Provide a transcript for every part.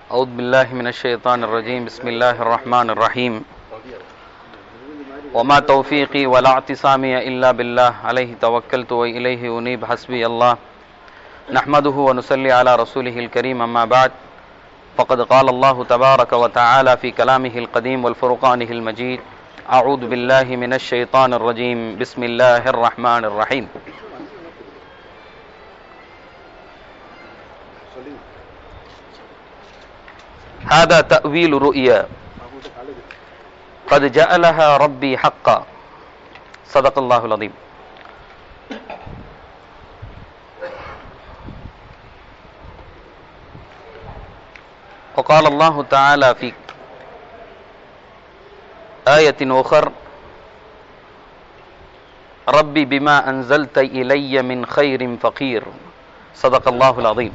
أعوذ بالله من الشيطان الرجيم بسم الله الرحمن الرحيم وما توفيقي ولا اعتصامي إلا بالله عليه توكلت وإليه أنيب حسبي الله نحمده ونصلي على رسوله الكريم أما بعد فقد قال الله تبارك وتعالى في كلامه القديم والفرقانه المجيد أعوذ بالله من الشيطان الرجيم بسم الله الرحمن الرحيم هذا تأويل رؤيا قد جعلها ربي حقا صدق الله العظيم وقال الله تعالى في آية أخر ربي بما أنزلت إلي من خير فقير صدق الله العظيم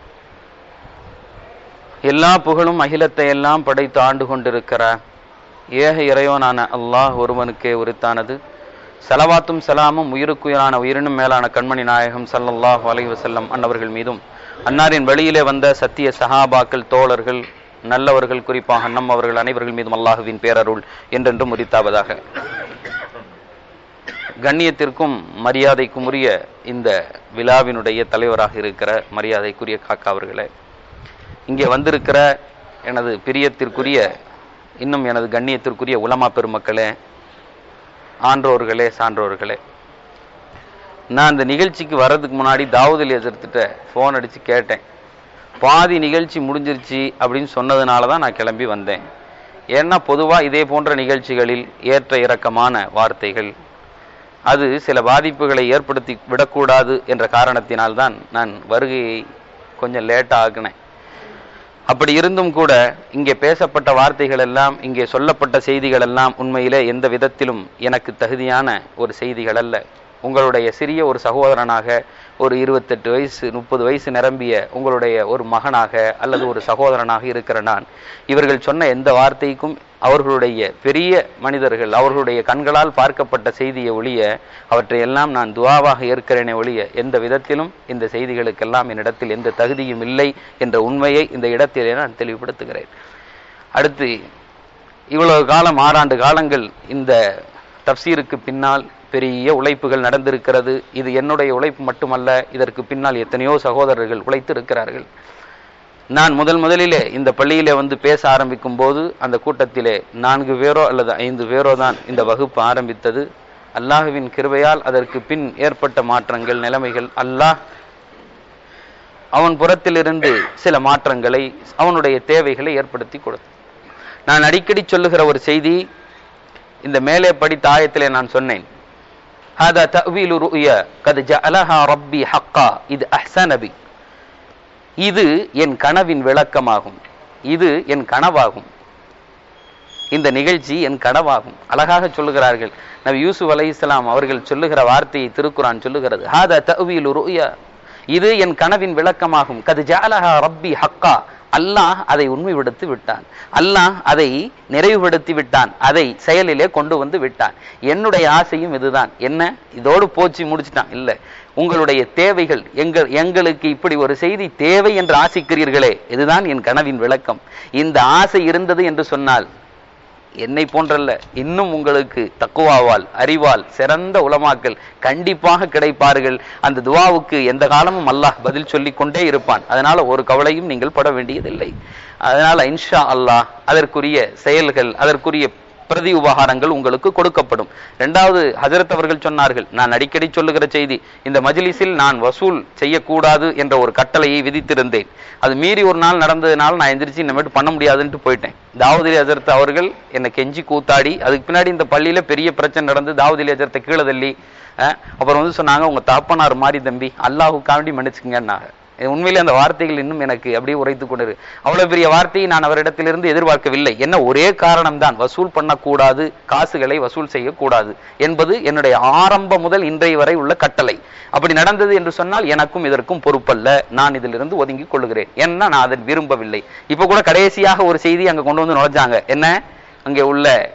எல்லா புகழும் அகிலத்தை எல்லாம் படைத்து ஆண்டு கொண்டிருக்கிற ஏக இறைவனான அல்லாஹ் ஒருவனுக்கே உரித்தானது செலவாத்தும் சலாமும் உயிருக்குயிரான உயிரினும் மேலான கண்மணி நாயகம் சல்லல்லாஹு அலைஹி வஸல்லம் அன்னவர்கள் மீதும் அன்னாரின் வெளியிலே வந்த சத்திய சஹாபாக்கள் தோழர்கள் நல்லவர்கள் குறிப்பாக அன்னம் அவர்கள் அனைவர்கள் மீதும் அல்லாஹுவின் பேரருள் என்றென்றும் உரித்தாவதாக கண்ணியத்திற்கும் மரியாதைக்கும் உரிய இந்த விழாவினுடைய தலைவராக இருக்கிற மரியாதைக்குரிய காக்கா அவர்களே இங்கே வந்திருக்கிற எனது பிரியத்திற்குரிய இன்னும் எனது கண்ணியத்திற்குரிய உலமா பெருமக்களே ஆன்றோர்களே சான்றோர்களே நான் இந்த நிகழ்ச்சிக்கு வர்றதுக்கு முன்னாடி தாவூதில் எதிர்த்துட்ட ஃபோன் அடித்து கேட்டேன் பாதி நிகழ்ச்சி முடிஞ்சிருச்சு அப்படின்னு சொன்னதுனால தான் நான் கிளம்பி வந்தேன் ஏன்னா பொதுவாக இதே போன்ற நிகழ்ச்சிகளில் ஏற்ற இறக்கமான வார்த்தைகள் அது சில பாதிப்புகளை ஏற்படுத்தி விடக்கூடாது என்ற காரணத்தினால்தான் நான் வருகையை கொஞ்சம் லேட்டாக ஆக்கினேன் அப்படி இருந்தும் கூட இங்கே பேசப்பட்ட வார்த்தைகள் எல்லாம் இங்கே சொல்லப்பட்ட செய்திகள் எல்லாம் உண்மையிலே எந்த விதத்திலும் எனக்கு தகுதியான ஒரு செய்திகள் அல்ல உங்களுடைய சிறிய ஒரு சகோதரனாக ஒரு இருபத்தெட்டு வயசு முப்பது வயசு நிரம்பிய உங்களுடைய ஒரு மகனாக அல்லது ஒரு சகோதரனாக இருக்கிற நான் இவர்கள் சொன்ன எந்த வார்த்தைக்கும் அவர்களுடைய பெரிய மனிதர்கள் அவர்களுடைய கண்களால் பார்க்கப்பட்ட செய்தியை ஒழிய அவற்றை எல்லாம் நான் துவாவாக ஏற்கிறேனே ஒழிய எந்த விதத்திலும் இந்த செய்திகளுக்கெல்லாம் என்னிடத்தில் எந்த தகுதியும் இல்லை என்ற உண்மையை இந்த இடத்திலே நான் தெளிவுபடுத்துகிறேன் அடுத்து இவ்வளவு காலம் ஆறாண்டு காலங்கள் இந்த தப்சீருக்கு பின்னால் பெரிய உழைப்புகள் நடந்திருக்கிறது இது என்னுடைய உழைப்பு மட்டுமல்ல இதற்கு பின்னால் எத்தனையோ சகோதரர்கள் உழைத்து இருக்கிறார்கள் நான் முதல் முதலிலே இந்த பள்ளியிலே வந்து பேச ஆரம்பிக்கும் போது அந்த கூட்டத்திலே நான்கு பேரோ அல்லது ஐந்து பேரோ தான் இந்த வகுப்பு ஆரம்பித்தது அல்லாஹுவின் கிருபையால் அதற்கு பின் ஏற்பட்ட மாற்றங்கள் நிலைமைகள் அல்லாஹ் அவன் புறத்திலிருந்து சில மாற்றங்களை அவனுடைய தேவைகளை ஏற்படுத்தி கொடுத்தான் நான் அடிக்கடி சொல்லுகிற ஒரு செய்தி இந்த மேலே படித்த ஆயத்திலே நான் சொன்னேன் هذا تأويل رؤيا قد جعلها ربي حقا இது அஹ்சனபி இது என் கனவின் விளக்கமாகும் இது என் கனவாகும் இந்த நிகழ்ச்சி என் கனவாகும் அழகாக சொல்லுகிறார்கள் நபி யூசுப் அலை இஸ்லாம் அவர்கள் சொல்லுகிற வார்த்தையை திருக்குறான் சொல்லுகிறது ஹாதா தஅவீலு ருயா இது என் கனவின் விளக்கமாகும் கது ஜாலஹா ரப்பி ஹக்கா அல்லாஹ் அதை உண்மைப்படுத்தி விட்டான் அல்லாஹ் அதை நிறைவுபடுத்தி விட்டான் அதை செயலிலே கொண்டு வந்து விட்டான் என்னுடைய ஆசையும் இதுதான் என்ன இதோடு போச்சு முடிச்சுட்டான் இல்ல உங்களுடைய தேவைகள் எங்கள் எங்களுக்கு இப்படி ஒரு செய்தி தேவை என்று ஆசிக்கிறீர்களே இதுதான் என் கனவின் விளக்கம் இந்த ஆசை இருந்தது என்று சொன்னால் என்னை போன்றல்ல இன்னும் உங்களுக்கு தக்குவாவால் அறிவால் சிறந்த உலமாக்கள் கண்டிப்பாக கிடைப்பார்கள் அந்த துவாவுக்கு எந்த காலமும் அல்லாஹ் பதில் சொல்லிக் கொண்டே இருப்பான் அதனால ஒரு கவலையும் நீங்கள் பட வேண்டியதில்லை அதனால இன்ஷா அல்லாஹ் அதற்குரிய செயல்கள் அதற்குரிய பிரதி உபகாரங்கள் உங்களுக்கு கொடுக்கப்படும் இரண்டாவது ஹஜரத் அவர்கள் சொன்னார்கள் நான் அடிக்கடி சொல்லுகிற செய்தி இந்த மஜ்லிஸில் நான் வசூல் செய்யக்கூடாது என்ற ஒரு கட்டளையை விதித்திருந்தேன் அது மீறி ஒரு நாள் நடந்ததுனால நான் எந்திரிச்சு இனிமேட்டு பண்ண முடியாதுன்ட்டு போயிட்டேன் தாவூதிலி ஹஜரத் அவர்கள் என்னை கெஞ்சி கூத்தாடி அதுக்கு பின்னாடி இந்த பள்ளியில பெரிய பிரச்சனை நடந்து தாவூதிலி ஹஜரத்தை கீழே தள்ளி அப்புறம் வந்து சொன்னாங்க உங்க தாப்பனார் மாதிரி தம்பி அல்லாஹுக்காண்டி மன்னிச்சுங்கன்னாங்க உண்மையிலே அந்த வார்த்தைகள் இன்னும் எனக்கு அப்படியே உரைத்து கொண்டிரு அவ்வளவு பெரிய வார்த்தையை நான் அவரிடத்திலிருந்து எதிர்பார்க்கவில்லை என்ன ஒரே காரணம் தான் வசூல் பண்ணக்கூடாது காசுகளை வசூல் செய்யக்கூடாது என்பது என்னுடைய ஆரம்ப முதல் இன்றைய வரை உள்ள கட்டளை அப்படி நடந்தது என்று சொன்னால் எனக்கும் இதற்கும் பொறுப்பல்ல நான் இதிலிருந்து ஒதுங்கிக் கொள்ளுகிறேன் ஏன்னா நான் அதை விரும்பவில்லை இப்ப கூட கடைசியாக ஒரு செய்தி அங்க கொண்டு வந்து நுழைஞ்சாங்க என்ன அங்கே உள்ள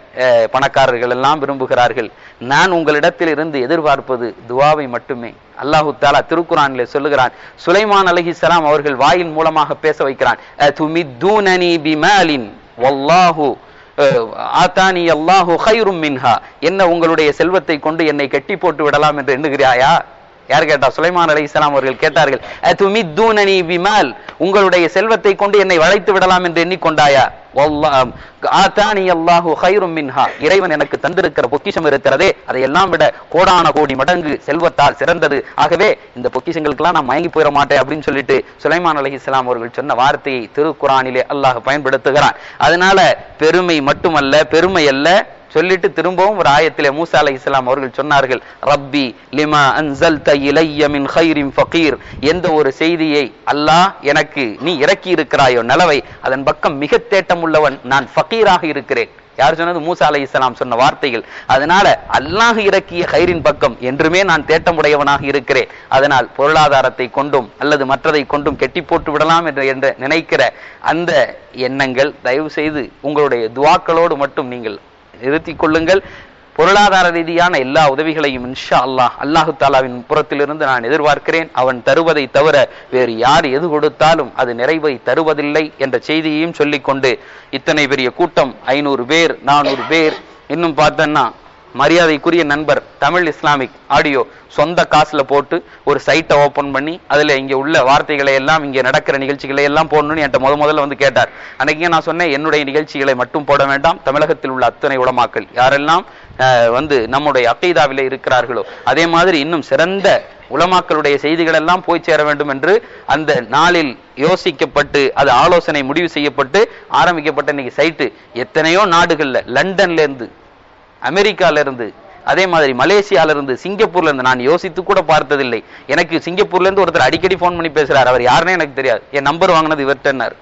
அஹ், பணக்காரர்கள் எல்லாம் விரும்புகிறார்கள் நான் உங்களிடத்தில் இருந்து எதிர்பார்ப்பது துவாவை மட்டுமே அல்லாஹு தாலா திருக்குறானிலே சொல்லுகிறான் சுலைமான் அலைஹிஸ்ஸலாம் அவர்கள் வாயின் மூலமாக பேச வைக்கிறான் "அதுமித்தூனனி பிமாலின் வல்லாஹு அஹ், ஆத்தானி அல்லாஹு ஹைரும் மின்ஹா என்ன உங்களுடைய செல்வத்தை கொண்டு என்னை கட்டி போட்டு விடலாம் என்று எண்ணுகிறாயா யார் கேட்டா சுலைமான் அலைஹிஸ்ஸலாம் அவர்கள் கேட்டார்கள் "அதுமித்தூனனி பிமால் உங்களுடைய செல்வத்தை கொண்டு என்னை வளைத்து விடலாம் என்று எண்ணிக்கொண்டாயா வல்லாஹ் ஆத்தானி அல்லாஹு ஹைரும் மின்ஹா இறைவன் எனக்கு தந்திருக்கிற பொக்கிஷம் இருக்கிறதே அதையெல்லாம் விட கோடான கோடி மடங்கு செல்வத்தால் சிறந்தது ஆகவே இந்த பொக்கிஷங்களுக்கெல்லாம் நான் மயங்கி போயிட மாட்டேன் அப்படின்னு சொல்லிட்டு சுலைமான் அலைஹிஸ்ஸலாம் அவர்கள் சொன்ன வார்த்தையை திருக்குறானிலே அல்லாஹ் பயன்படுத்துகிறான் அதனால பெருமை மட்டுமல்ல பெருமை அல்ல சொல்லிட்டு திரும்பவும் ஒரு ஆயத்திலே மூசா அலை இஸ்லாம் அவர்கள் சொன்னார்கள் ரப்பி லிமா அன்சல்த இலைய மின் ஹைரின் ஃபகீர் எந்த ஒரு செய்தியை அல்லாஹ் எனக்கு நீ இறக்கி இருக்கிறாயோ நலவை அதன் பக்கம் மிக தேட்டம் உள்ளவன் நான் ஃபகீராக இருக்கிறேன் யார் சொன்னது மூசா அலை இஸ்லாம் சொன்ன வார்த்தைகள் அதனால அல்லாஹ் இறக்கிய ஹைரின் பக்கம் என்றுமே நான் தேட்டமுடையவனாக இருக்கிறேன் அதனால் பொருளாதாரத்தை கொண்டும் அல்லது மற்றதை கொண்டும் கெட்டி போட்டு விடலாம் என்று என்று நினைக்கிற அந்த எண்ணங்கள் தயவு செய்து உங்களுடைய துவாக்களோடு மட்டும் நீங்கள் நிறுத்திக் கொள்ளுங்கள் பொருளாதார ரீதியான எல்லா உதவிகளையும் இன்ஷா அல்லாஹ் அல்லாஹு தாலாவின் புறத்திலிருந்து நான் எதிர்பார்க்கிறேன் அவன் தருவதை தவிர வேறு யார் எது கொடுத்தாலும் அது நிறைவை தருவதில்லை என்ற செய்தியையும் சொல்லிக்கொண்டு இத்தனை பெரிய கூட்டம் ஐநூறு பேர் நானூறு பேர் இன்னும் பார்த்தோன்னா மரியாதைக்குரிய நண்பர் தமிழ் இஸ்லாமிக் ஆடியோ சொந்த காசுல போட்டு ஒரு சைட்டை ஓபன் பண்ணி அதுல இங்க உள்ள வார்த்தைகளை எல்லாம் இங்க நடக்கிற நிகழ்ச்சிகளை எல்லாம் போடணும்னு என்கிட்ட முத முதல்ல வந்து கேட்டார் அன்னைக்கு நான் சொன்னேன் என்னுடைய நிகழ்ச்சிகளை மட்டும் போட வேண்டாம் தமிழகத்தில் உள்ள அத்தனை உலமாக்கள் யாரெல்லாம் அஹ், வந்து நம்முடைய அக்கைதாவிலே இருக்கிறார்களோ அதே மாதிரி இன்னும் சிறந்த உலமாக்களுடைய செய்திகள் எல்லாம் போய் சேர வேண்டும் என்று அந்த நாளில் யோசிக்கப்பட்டு அது ஆலோசனை முடிவு செய்யப்பட்டு ஆரம்பிக்கப்பட்ட இன்னைக்கு சைட்டு எத்தனையோ நாடுகள்ல லண்டன்ல இருந்து அமெரிக்கால இருந்து அதே மாதிரி மலேசியால இருந்து சிங்கப்பூர்ல இருந்து நான் யோசித்து கூட பார்த்ததில்லை எனக்கு சிங்கப்பூர்ல இருந்து ஒருத்தர் அடிக்கடி ஃபோன் பண்ணி பேசுறாரு அவர் யாருன்னே எனக்கு தெரியாது என் நம்பர் வாங்கினது இவர்கிட்டன்னாரு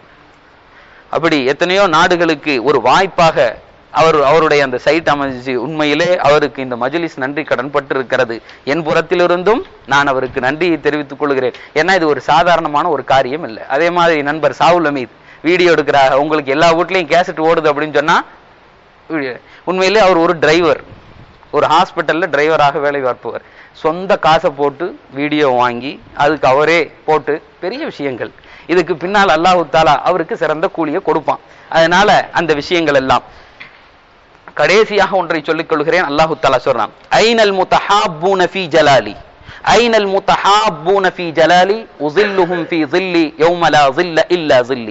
அப்படி எத்தனையோ நாடுகளுக்கு ஒரு வாய்ப்பாக அவர் அவருடைய அந்த சைட் அமைச்சு உண்மையிலே அவருக்கு இந்த மஜ்லிஸ் நன்றி கடன் இருக்கிறது என் புறத்திலிருந்தும் நான் அவருக்கு நன்றியை தெரிவித்துக் கொள்கிறேன் ஏன்னா இது ஒரு சாதாரணமான ஒரு காரியம் இல்லை அதே மாதிரி நண்பர் சாவுல் அமீத் வீடியோ எடுக்கிறார் உங்களுக்கு எல்லா வீட்லயும் கேசட் ஓடுது அப்படின்னு சொன்னா உண்மையிலே அவர் ஒரு டிரைவர் ஒரு ஹாஸ்பிட்டல்ல டிரைவராக வேலை பார்ப்பவர் சொந்த காசை போட்டு வீடியோ வாங்கி அதுக்கு அவரே போட்டு பெரிய விஷயங்கள் இதுக்கு பின்னால் அல்லாஹு தாலா அவருக்கு சிறந்த கூலியை கொடுப்பான் அதனால அந்த விஷயங்கள் எல்லாம் கடைசியாக ஒன்றை சொல்லிக் கொள்கிறேன் அல்லாஹு தாலா சொல்றான் ஐனல் முத்தஹாப்பூன ஃபீ ஜலாலி ஐனல் முத்தஹாப்பூன ஃபீ ஜலாலி உஸில்லுஹும் ஃபீ ஸில்லி யௌம லா ஸில்ல இல்லா ஸில்லி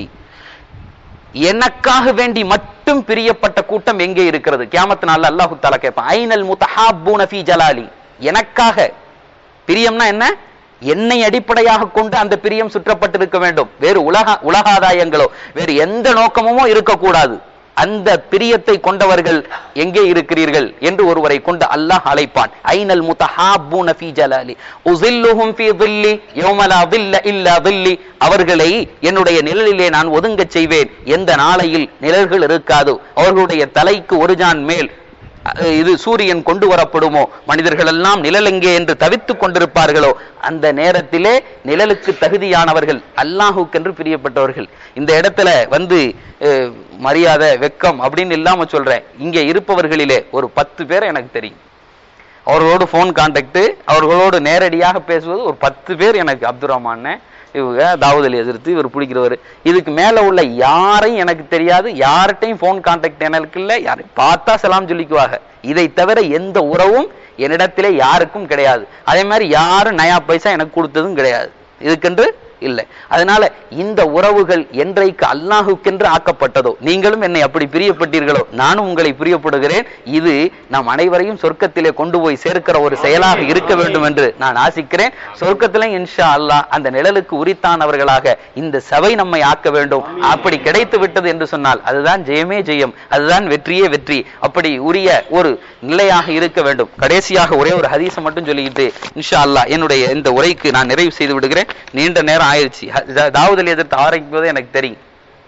எனக்காக வேண்டி மட்டும் பிரியப்பட்ட கூட்டம் எங்கே இருக்கிறது கியாமத்து நாள்ல அல்லாஹு தாலா கேட்பான் ஐனல் முத்தஹாப்பூன ஃபீ ஜலாலி எனக்காக பிரியம்னா என்ன என்னை அடிப்படையாக கொண்டு அந்த பிரியம் சுற்றப்பட்டிருக்க வேண்டும் வேறு உலக உலகாதாயங்களோ வேறு எந்த நோக்கமுமோ இருக்கக்கூடாது அந்த பிரியத்தை கொண்டவர்கள் எங்கே இருக்கிறீர்கள் என்று ஒருவரை கொண்டு அல்லாஹ் அழைப்பான் ஐனல் முத்தஹாப்பூன ஃபீ ஜலாலி உஸில்லுஹும் ஃபீ ظில்லி யௌம லா ظில்ல இல்லா ظில்லி அவர்களை என்னுடைய நிழலிலே நான் ஒதுங்கச் செய்வேன் எந்த நாளையில் நிழல்கள் இருக்காதோ அவர்களுடைய தலைக்கு ஒரு ஜான் மேல் அஹ், இது சூரியன் கொண்டு வரப்படுமோ மனிதர்கள் எல்லாம் நிழல் எங்கே என்று தவித்துக் கொண்டிருப்பார்களோ அந்த நேரத்திலே நிழலுக்கு தகுதியானவர்கள் அல்லாஹுக்கென்று பிரியப்பட்டவர்கள் இந்த இடத்துல வந்து அஹ், மரியாதை வெக்கம் அப்படின்னு இல்லாம சொல்றேன் இங்கே இருப்பவர்களிலே ஒரு பத்து பேர் எனக்கு தெரியும் அவர்களோடு ஃபோன் கான்டாக்ட் அவர்களோடு நேரடியாக பேசுவது ஒரு பத்து பேர் எனக்கு அப்துல் ரஹ்மான் இவங்க தாவூத் அலி எதிர்த்து இவர் பிடிக்கிறவர் இதுக்கு மேல உள்ள யாரையும் எனக்கு தெரியாது யார்கிட்டையும் ஃபோன் கான்டாக்ட் எனக்கு இல்லை யாரை பார்த்தா சலாம் சொல்லிக்குவாங்க இதை தவிர எந்த உறவும் என்னிடத்திலே யாருக்கும் கிடையாது அதே மாதிரி யாரும் நயா பைசா எனக்கு கொடுத்ததும் கிடையாது இதுக்கென்று இல்லை அதனால இந்த உறவுகள் என்றைக்கு அல்லாஹுக்கென்று ஆக்கப்பட்டதோ நீங்களும் என்னை அப்படி பிரியப்பட்டீர்களோ நானும் உங்களை பிரியப்படுகிறேன் இது நாம் அனைவரையும் சொர்க்கத்திலே கொண்டு போய் சேர்க்கிற ஒரு செயலாக இருக்க வேண்டும் என்று நான் ஆசிக்கிறேன் சொர்க்கத்திலே இன்ஷா அல்லாஹ் அந்த நிழலுக்கு உரித்தானவர்களாக இந்த சபை நம்மை ஆக்க வேண்டும் அப்படி கிடைத்து விட்டது என்று சொன்னால் அதுதான் ஜெயமே ஜெயம் அதுதான் வெற்றியே வெற்றி அப்படி உரிய ஒரு நிலையாக இருக்க வேண்டும் கடைசியாக ஒரே ஒரு ஹதீஸை மட்டும் சொல்லிக்கிட்டு இன்ஷா அல்லாஹ் என்னுடைய இந்த உரைக்கு நான் நிறைவு செய்து விடுகிறேன் நீண்ட நேரம் ஆயிடுச்சு ஹ- தா- தாவூத் அலி எதிர்த்து ஆரம்பிக்கும் போதே எனக்கு தெரியும்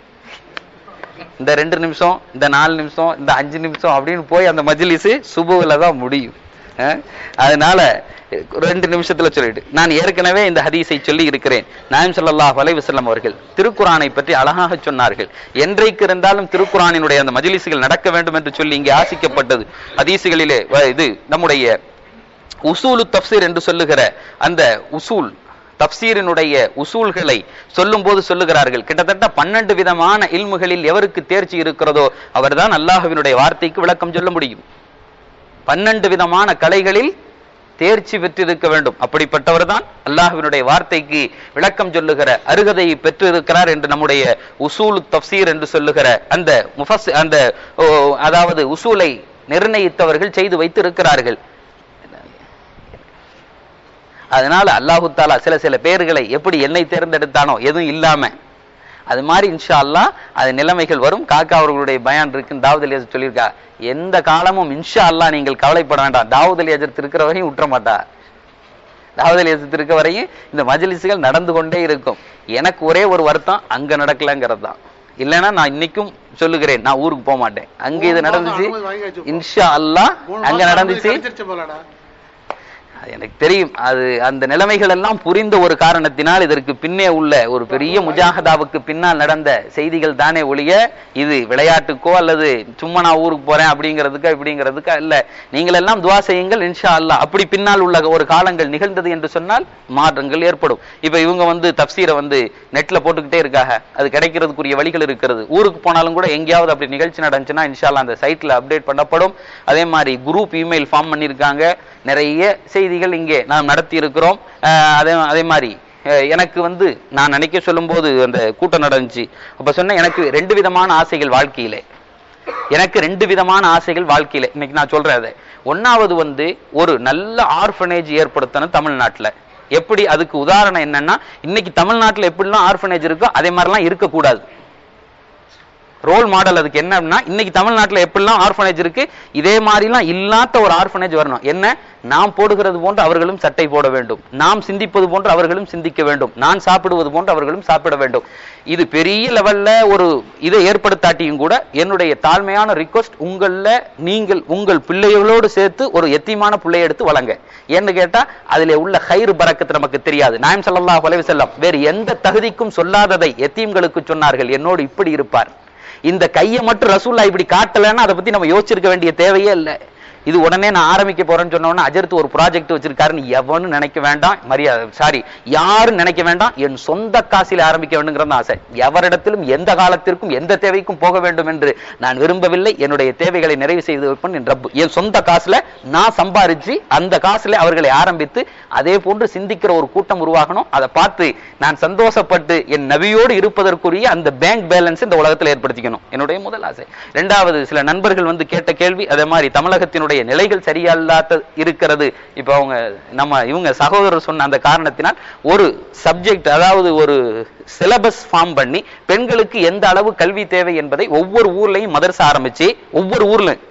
இந்த ரெண்டு நிமிஷம் இந்த நாலு நிமிஷம் இந்த அஞ்சு நிமிஷம் அப்படின்னு போய் அந்த மஜ்லிஸ் சுபுவில் தான் முடியும் அஹ், அதனால ரெண்டு நிமிஷத்துல சொல்லிட்டு நான் ஏற்கனவே இந்த ஹதீஸை சொல்லி இருக்கிறேன் நாயம் ஸல்லல்லாஹு அலைஹி வஸல்லம் அவர்கள் திருக்குரானை பற்றி அழகாக சொன்னார்கள் என்றைக்கு இருந்தாலும் திருக்குரானினுடைய அந்த மஜ்லிஸ்கள் நடக்க வேண்டும் என்று சொல்லி இங்கே ஆசிக்கப்பட்டது ஹதீஸுகளிலே வ- இது நம்முடைய உசூலு தப்சீர் என்று சொல்லுகிற அந்த உசூல் தப்சீரினுடைய உசூல்களை சொல்லும்போது சொல்லுகிறார்கள் கிட்டத்தட்ட பன்னெண்டு விதமான இல்முகளில் எவருக்கு தேர்ச்சி இருக்கிறதோ அவர்தான் அல்லாஹ்வினுடைய வார்த்தைக்கு விளக்கம் சொல்ல முடியும் பன்னெண்டு விதமான கலைகளில் தேர்ச்சி பெற்றிருக்க வேண்டும் அப்படிப்பட்டவர் தான் அல்லாஹ்வினுடைய வார்த்தைக்கு விளக்கம் சொல்லுகிற அருகதையை பெற்றிருக்கிறார் என்று நம்முடைய உசூல் தப்சீர் என்று சொல்லுகிற அந்த முஃபஸ் அந்த ஓ, அதாவது உசூலை நிர்ணயித்தவர்கள் செய்து வைத்திருக்கிறார்கள் அதனால அல்லாஹு தாலா சில சில பேர்களை எப்படி என்னை தேர்ந்தெடுத்தானோ எதுவும் இல்லாம அது மாதிரி இன்ஷா அல்லாஹ் அது நிலைமைகள் வரும் காக்கா அவர்களுடைய பயான் இருக்குன்னு தாவூத் அலி ஹஜரத் சொல்லியிருக்கா எந்த காலமும் இன்ஷா அல்லாஹ் நீங்கள் கவலைப்பட வேண்டாம் தாவூத் அலி ஹஜரத் இருக்கிற வரையும் விட்டுற மாட்டா தாவூத் அலி ஹஜரத் இருக்க வரையும் இந்த மஜ்லிஸ்கள் நடந்து கொண்டே இருக்கும் எனக்கு ஒரே ஒரு வருத்தம் அங்க நடக்கலங்கிறது தான் இல்லைன்னா நான் இன்னைக்கும் சொல்லுகிறேன் நான் ஊருக்கு போக மாட்டேன் அங்க இது நடந்துச்சு இன்ஷா அல்லாஹ் அங்க நடந்துச்சு அது எனக்கு தெரியும் அது அந்த நிலைமைகள் எல்லாம் புரிந்த ஒரு காரணத்தினால் இதற்கு பின்னே உள்ள ஒரு பெரிய முஜாஹதாவுக்கு பின்னால் நடந்த செய்திகள் தானே ஒழிய இது விளையாட்டுக்கோ அல்லது சும்மா நான் ஊருக்கு போறேன் அப்படிங்கிறதுக்கா இப்படிங்கிறதுக்கா இல்ல நீங்கள் எல்லாம் துவா செய்யுங்கள் இன்ஷா அல்லாஹ் அப்படி பின்னால் உள்ள ஒரு காலங்கள் நிகழ்ந்தது என்று சொன்னால் மாற்றங்கள் ஏற்படும் இப்ப இவங்க வந்து தப்சீரை வந்து நெட்ல போட்டுக்கிட்டே இருக்காங்க அது கிடைக்கிறதுக்குரிய வழிகள் இருக்கிறது ஊருக்கு போனாலும் கூட எங்கேயாவது அப்படி நிகழ்ச்சி நடந்துச்சுன்னா இன்ஷா அல்லாஹ் அந்த சைட்ல அப்டேட் பண்ணப்படும் அதே மாதிரி குரூப் இமெயில் ஃபார்ம் பண்ணியிருக்காங்க நிறைய செய்திகள் இங்கே நாம் நடத்தி இருக்கிறோம் அஹ் அதே அதே மாதிரி அஹ் எனக்கு வந்து நான் நினைக்க சொல்லும்போது அந்த கூட்டம் நடந்துச்சு அப்ப சொன்னேன் எனக்கு ரெண்டு விதமான ஆசைகள் வாழ்க்கையிலே எனக்கு ரெண்டு விதமான ஆசைகள் வாழ்க்கையில இன்னைக்கு நான் சொல்றேன் அதை ஒன்னாவது வந்து ஒரு நல்ல ஆர்ஃபனேஜ் ஏற்படுத்தணும் தமிழ்நாட்டுல எப்படி அதுக்கு உதாரணம் என்னன்னா இன்னைக்கு தமிழ்நாட்டுல எப்படிலாம் ஆர்ஃபனேஜ் இருக்கோ அதே மாதிரிலாம் இருக்கக்கூடாது ரோல் மாடல் அதுக்கு என்ன அப்படின்னா இன்னைக்கு தமிழ்நாட்டுல எப்படிலாம் ஆர்ஃபனேஜ் இருக்கு இதே மாதிரிலாம் இல்லாத ஒரு ஆர்ஃபனேஜ் வரணும் என்ன நாம் போடுகிறது போன்று அவர்களும் சட்டை போட வேண்டும் நாம் சிந்திப்பது போன்று அவர்களும் சிந்திக்க வேண்டும் நான் சாப்பிடுவது போன்று அவர்களும் சாப்பிட வேண்டும் இது பெரிய லெவல்ல ஒரு இதை ஏற்படுத்தாட்டியும் கூட என்னுடைய தாழ்மையான ரிக்வஸ்ட் உங்கள நீங்கள் உங்கள் பிள்ளைகளோடு சேர்த்து ஒரு எத்தியமான பிள்ளையை எடுத்து வழங்க ஏன்னு கேட்டா அதுல உள்ள ஹைர் பறக்கத்து நமக்கு தெரியாது நாயம் ஸல்லல்லாஹு அலைஹி வஸல்லம் வேறு எந்த தகுதிக்கும் சொல்லாததை எத்தீம்களுக்கு சொன்னார்கள் என்னோடு இப்படி இருப்பார் இந்த கையை மட்டும் ரசூல்லா இப்படி காட்டலைன்னா அதை பத்தி நம்ம யோசிச்சிருக்க வேண்டிய தேவையே இல்லை இது உடனே நான் ஆரம்பிக்க போறேன்னு சொன்னோன்னா அஜர்த்து ஒரு ப்ராஜெக்ட் வச்சிருக்காருன்னு எவனும் நினைக்க வேண்டாம் மரியாதை சாரி யாரும் நினைக்க வேண்டாம் என் சொந்த காசில் ஆரம்பிக்க வேண்டுங்கிறது ஆசை எவரிடத்திலும் எந்த காலத்திற்கும் எந்த தேவைக்கும் போக வேண்டும் என்று நான் விரும்பவில்லை என்னுடைய தேவைகளை நிறைவு செய்து வைப்பேன் என் ரப்பு என் சொந்த காசுல நான் சம்பாரிச்சு அந்த காசுல அவர்களை ஆரம்பித்து அதே போன்று சிந்திக்கிற ஒரு கூட்டம் உருவாகணும் அதை பார்த்து நான் சந்தோஷப்பட்டு என் நபியோடு இருப்பதற்குரிய அந்த பேங்க் பேலன்ஸ் இந்த உலகத்தில் ஏற்படுத்திக்கணும் என்னுடைய முதல் ஆசை இரண்டாவது சில நண்பர்கள் வந்து கேட்ட கேள்வி அதே மாதிரி தமிழகத்தினுடைய நிலைகள் சரியில்லாத இருக்கிறது இப்ப அவங்க நம்ம இவங்க சகோதரர் சொன்ன அந்த காரணத்தினால் ஒரு சப்ஜெக்ட் அதாவது ஒரு சிலபஸ் ஃபார்ம் பண்ணி பெண்களுக்கு எந்த அளவு கல்வி தேவை என்பதை ஒவ்வொரு ஊர்லயும் மதரசா ஆரம்பிச்சு ஒவ்வொரு ஊர்லயும்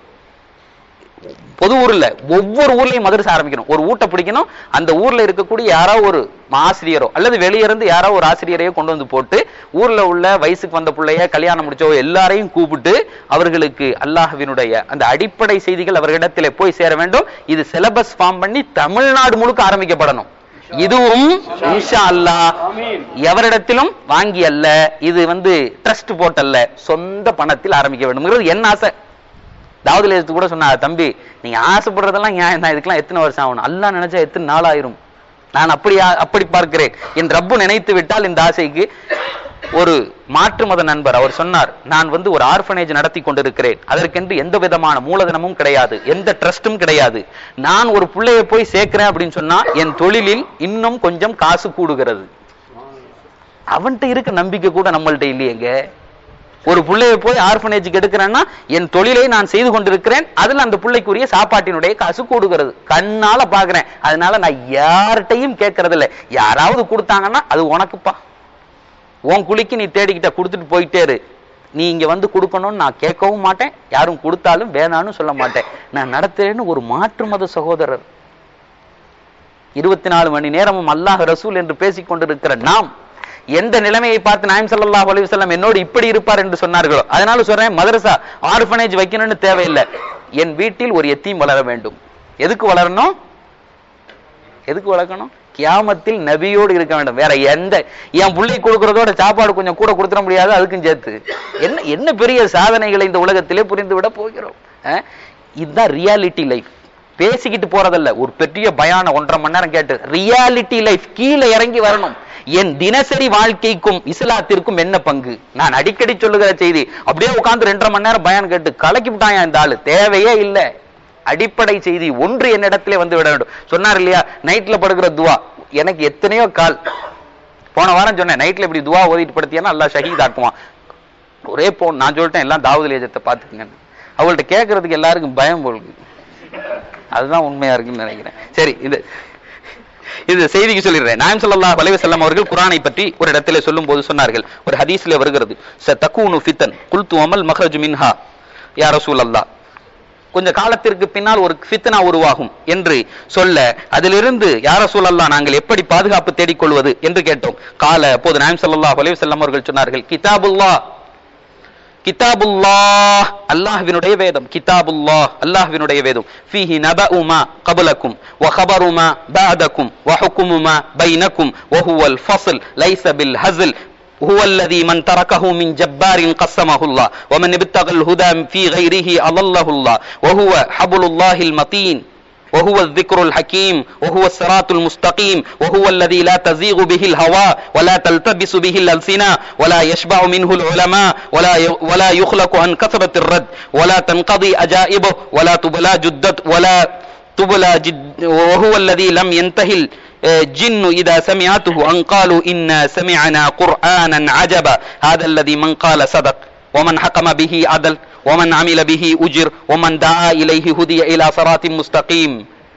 பொது ஊர்ல ஒவ்வொரு ஊர்லயும் மதரசா ஆரம்பிக்கணும் ஒரு ஊட்ட பிடிக்கணும் அந்த ஊர்ல இருக்கக்கூடிய யாரோ ஒரு ஆசிரியரோ அல்லது வெளிய இருந்து யாரோ ஒரு ஆசிரியரையோ கொண்டு வந்து போட்டு ஊர்ல உள்ள வயசுக்கு வந்த பிள்ளைய கல்யாணம் முடிச்சோ எல்லாரையும் கூப்பிட்டு அவர்களுக்கு அல்லாஹ்வினுடைய அந்த அடிப்படை செய்திகள் அவர்களிடத்திலே போய் சேர வேண்டும் இது சிலபஸ் ஃபார்ம் பண்ணி தமிழ்நாடு முழுக்க ஆரம்பிக்கப்படணும் இதுவும் இன்ஷா அல்லாஹ் எவரிடத்திலும் வாங்கி அல்ல இது வந்து ட்ரஸ்ட் போட்டல்ல சொந்த பணத்தில் ஆரம்பிக்க வேண்டும் என்ன ஆசை தாவூத் அலைஹிஸ்ஸலாத்து கூட சொன்னா தம்பி நீங்க ஆசைப்படுறதெல்லாம் நியாயம் தான் இதுக்கெல்லாம் எத்தனை வருஷம் ஆகணும் அல்லாஹ் நினைச்சா எத்தனை நாள் ஆயிரும் நான் அப்படி ஆ- அப்படி பார்க்கிறேன் என் ரப்பு நினைத்து விட்டால் இந்த ஆசைக்கு ஒரு மாற்று மத நண்பர் அவர் சொன்னார் நான் வந்து ஒரு ஆர்ஃபனேஜ் நடத்தி கொண்டிருக்கிறேன் அதற்கென்று எந்த விதமான மூலதனமும் கிடையாது எந்த ட்ரஸ்டும் கிடையாது நான் ஒரு பிள்ளைய போய் சேர்க்கிறேன் அப்படின்னு சொன்னா என் தொழிலில் இன்னும் கொஞ்சம் காசு கூடுகிறது அவன்கிட்ட இருக்க நம்பிக்கை கூட நம்மள்ட்ட இல்லையேங்க ஒரு பிள்ளைய போய் ஆர்ஃபனேஜுக்கு எடுக்கிறேன்னா என் தொழிலை நான் செய்து கொண்டிருக்கிறேன் அதுல அந்த பிள்ளைக்குரிய சாப்பாட்டினுடைய காசு கூடுகிறது கண்ணால பாக்குறேன் அதனால நான் யார்கிட்டையும் கேட்கறது இல்ல யாராவது கொடுத்தாங்கன்னா அது உனக்குப்பா உன் குழிக்கு நீ தேடிக்கிட்ட கொடுத்துட்டு போயிட்டே இரு நீ இங்க வந்து கொடுக்கணும்னு நான் கேட்கவும் மாட்டேன் யாரும் கொடுத்தாலும் வேணான்னு சொல்ல மாட்டேன் நான் நடத்துறேன்னு ஒரு மாற்று மத சகோதரர் இருபத்தி நாலு மணி நேரமும் அல்லாஹ் ரசூல் என்று பேசிக் கொண்டிருக்கிற நாம் எந்த நிலைமையை பார்த்து நாயம் ஸல்லல்லாஹு அலைஹி வஸல்லம் என்னோடு இப்படி இருப்பார் என்று சொன்னார்களோ அதனால சொல்றேன் மதரசா ஆர்ஃபனேஜ் வைக்கணும்னு தேவையில்லை என் வீட்டில் ஒரு எத்தீம் வளர வேண்டும் எதுக்கு வளரணும் எதுக்கு வளர்க்கணும் கியாமத்தில் நபியோடு இருக்க வேண்டும் வேற எந்த என் புள்ளை கொடுக்கறதோட சாப்பாடு கொஞ்சம் கூட கொடுத்துட முடியாது அதுக்கும் சேர்த்து என்ன என்ன பெரிய சாதனைகளை இந்த உலகத்திலே புரிந்து விட போகிறோம் அஹ்? இதுதான் ரியாலிட்டி லைஃப் பேசிக்கிட்டு போறதல்ல ஒரு பெரிய பயான ஒன்றரை மணி நேரம் கேட்டு ரியாலிட்டி லைஃப் கீழே இறங்கி வரணும் என் தினசரி வாழ்க்கைக்கும் இஸ்லாத்திற்கும் என்ன பங்கு நான் அடிக்கடி சொல்லுகிற செய்தி அப்படியே உட்கார்ந்து ரெண்டரை மணி நேரம் பயான் கேட்டு கலக்கி விட்டான் இந்த ஆளு தேவையே இல்லை அடிப்படை செய்தி ஒன்று என்னிடத்திலே வந்து விட வேண்டும் சொன்னார் இல்லையா நைட்ல படுக்கிற துவா எனக்கு எத்தனையோ கால் போன வாரம் சொன்னேன் நைட்ல இப்படி துவா ஓதிட்டு படுத்தியானா அல்லாஹ் ஷஹீத் ஆக்குவான் ஒரே போன் நான் சொல்லிட்டேன் எல்லாம் தாவூத் லேஜத்தை பார்த்துக்குங்கன்னு அவங்கள்ட்ட கேட்கறதுக்கு எல்லாருக்கும் பயம் போலுக்கு அதுதான் உண்மையா இருக்குன்னு நினைக்கிறேன் சரி இது இது செய்திக்கு சொல்லிடுறேன் நாயம் ஸல்லல்லாஹு அலைஹி வஸல்லம் அவர்கள் குர்ஆனை பற்றி ஒரு இடத்திலே சொல்லும்போது சொன்னார்கள் ஒரு ஹதீஸ்ல வருகிறது ச தக்கூனு ஃபித்தன் குல்து அமல் மஹ்ரஜு மின்ஹா யா ரசூலல்லாஹ் கொஞ்ச காலத்திற்கு பின்னால் ஒரு ஃபித்னா உருவாகும் என்று சொல்ல அதிலிருந்து யார சூழல்லா நாங்கள் எப்படி பாதுகாப்பு தேடிக்கொள்வது என்று கேட்டோம் கால அப்போது நாயம் ஸல்லல்லாஹு அலைஹி வஸல்லம் அவர்கள் சொன்னார்கள் கிதாபுல்லாஹ் கிதாபுல்லாஹ் அல்லாஹ்வினுடைய வேதம் கிதாபுல்லாஹ் அல்லாஹ்வினுடைய வேதம் ஃபீஹி நபஉ மா கபலக்கும் வ கபரு மா பஅதக்கும் வ ஹுக்மு மா பைனக்கும் வ ஹுவல் ஃபஸ்ல் லைஸ பில் ஹஸ்ல் هو الذي من تركه من جبار قسمه الله ومن ابتغى الهدى في غيره أضله الله وهو حبل الله المتين وهو الذكر الحكيم وهو الصراط المستقيم وهو الذي لا تزيغ به الهوى ولا تلتبس به الألسنة ولا يشبع منه العلماء ولا ي- ولا يخلق عن كثرة الرد ولا تنقضي أجائبه ولا تبلى جدت ولا تبلى جد وهو الذي لم ينتهي الجن إذا سمعته أن قالوا إنا سمعنا قرآنا عجبا هذا الذي من قال صدق ومن حكم به عدل ومن عمل به أجر ومن دعا إليه هدي إلى صراط مستقيم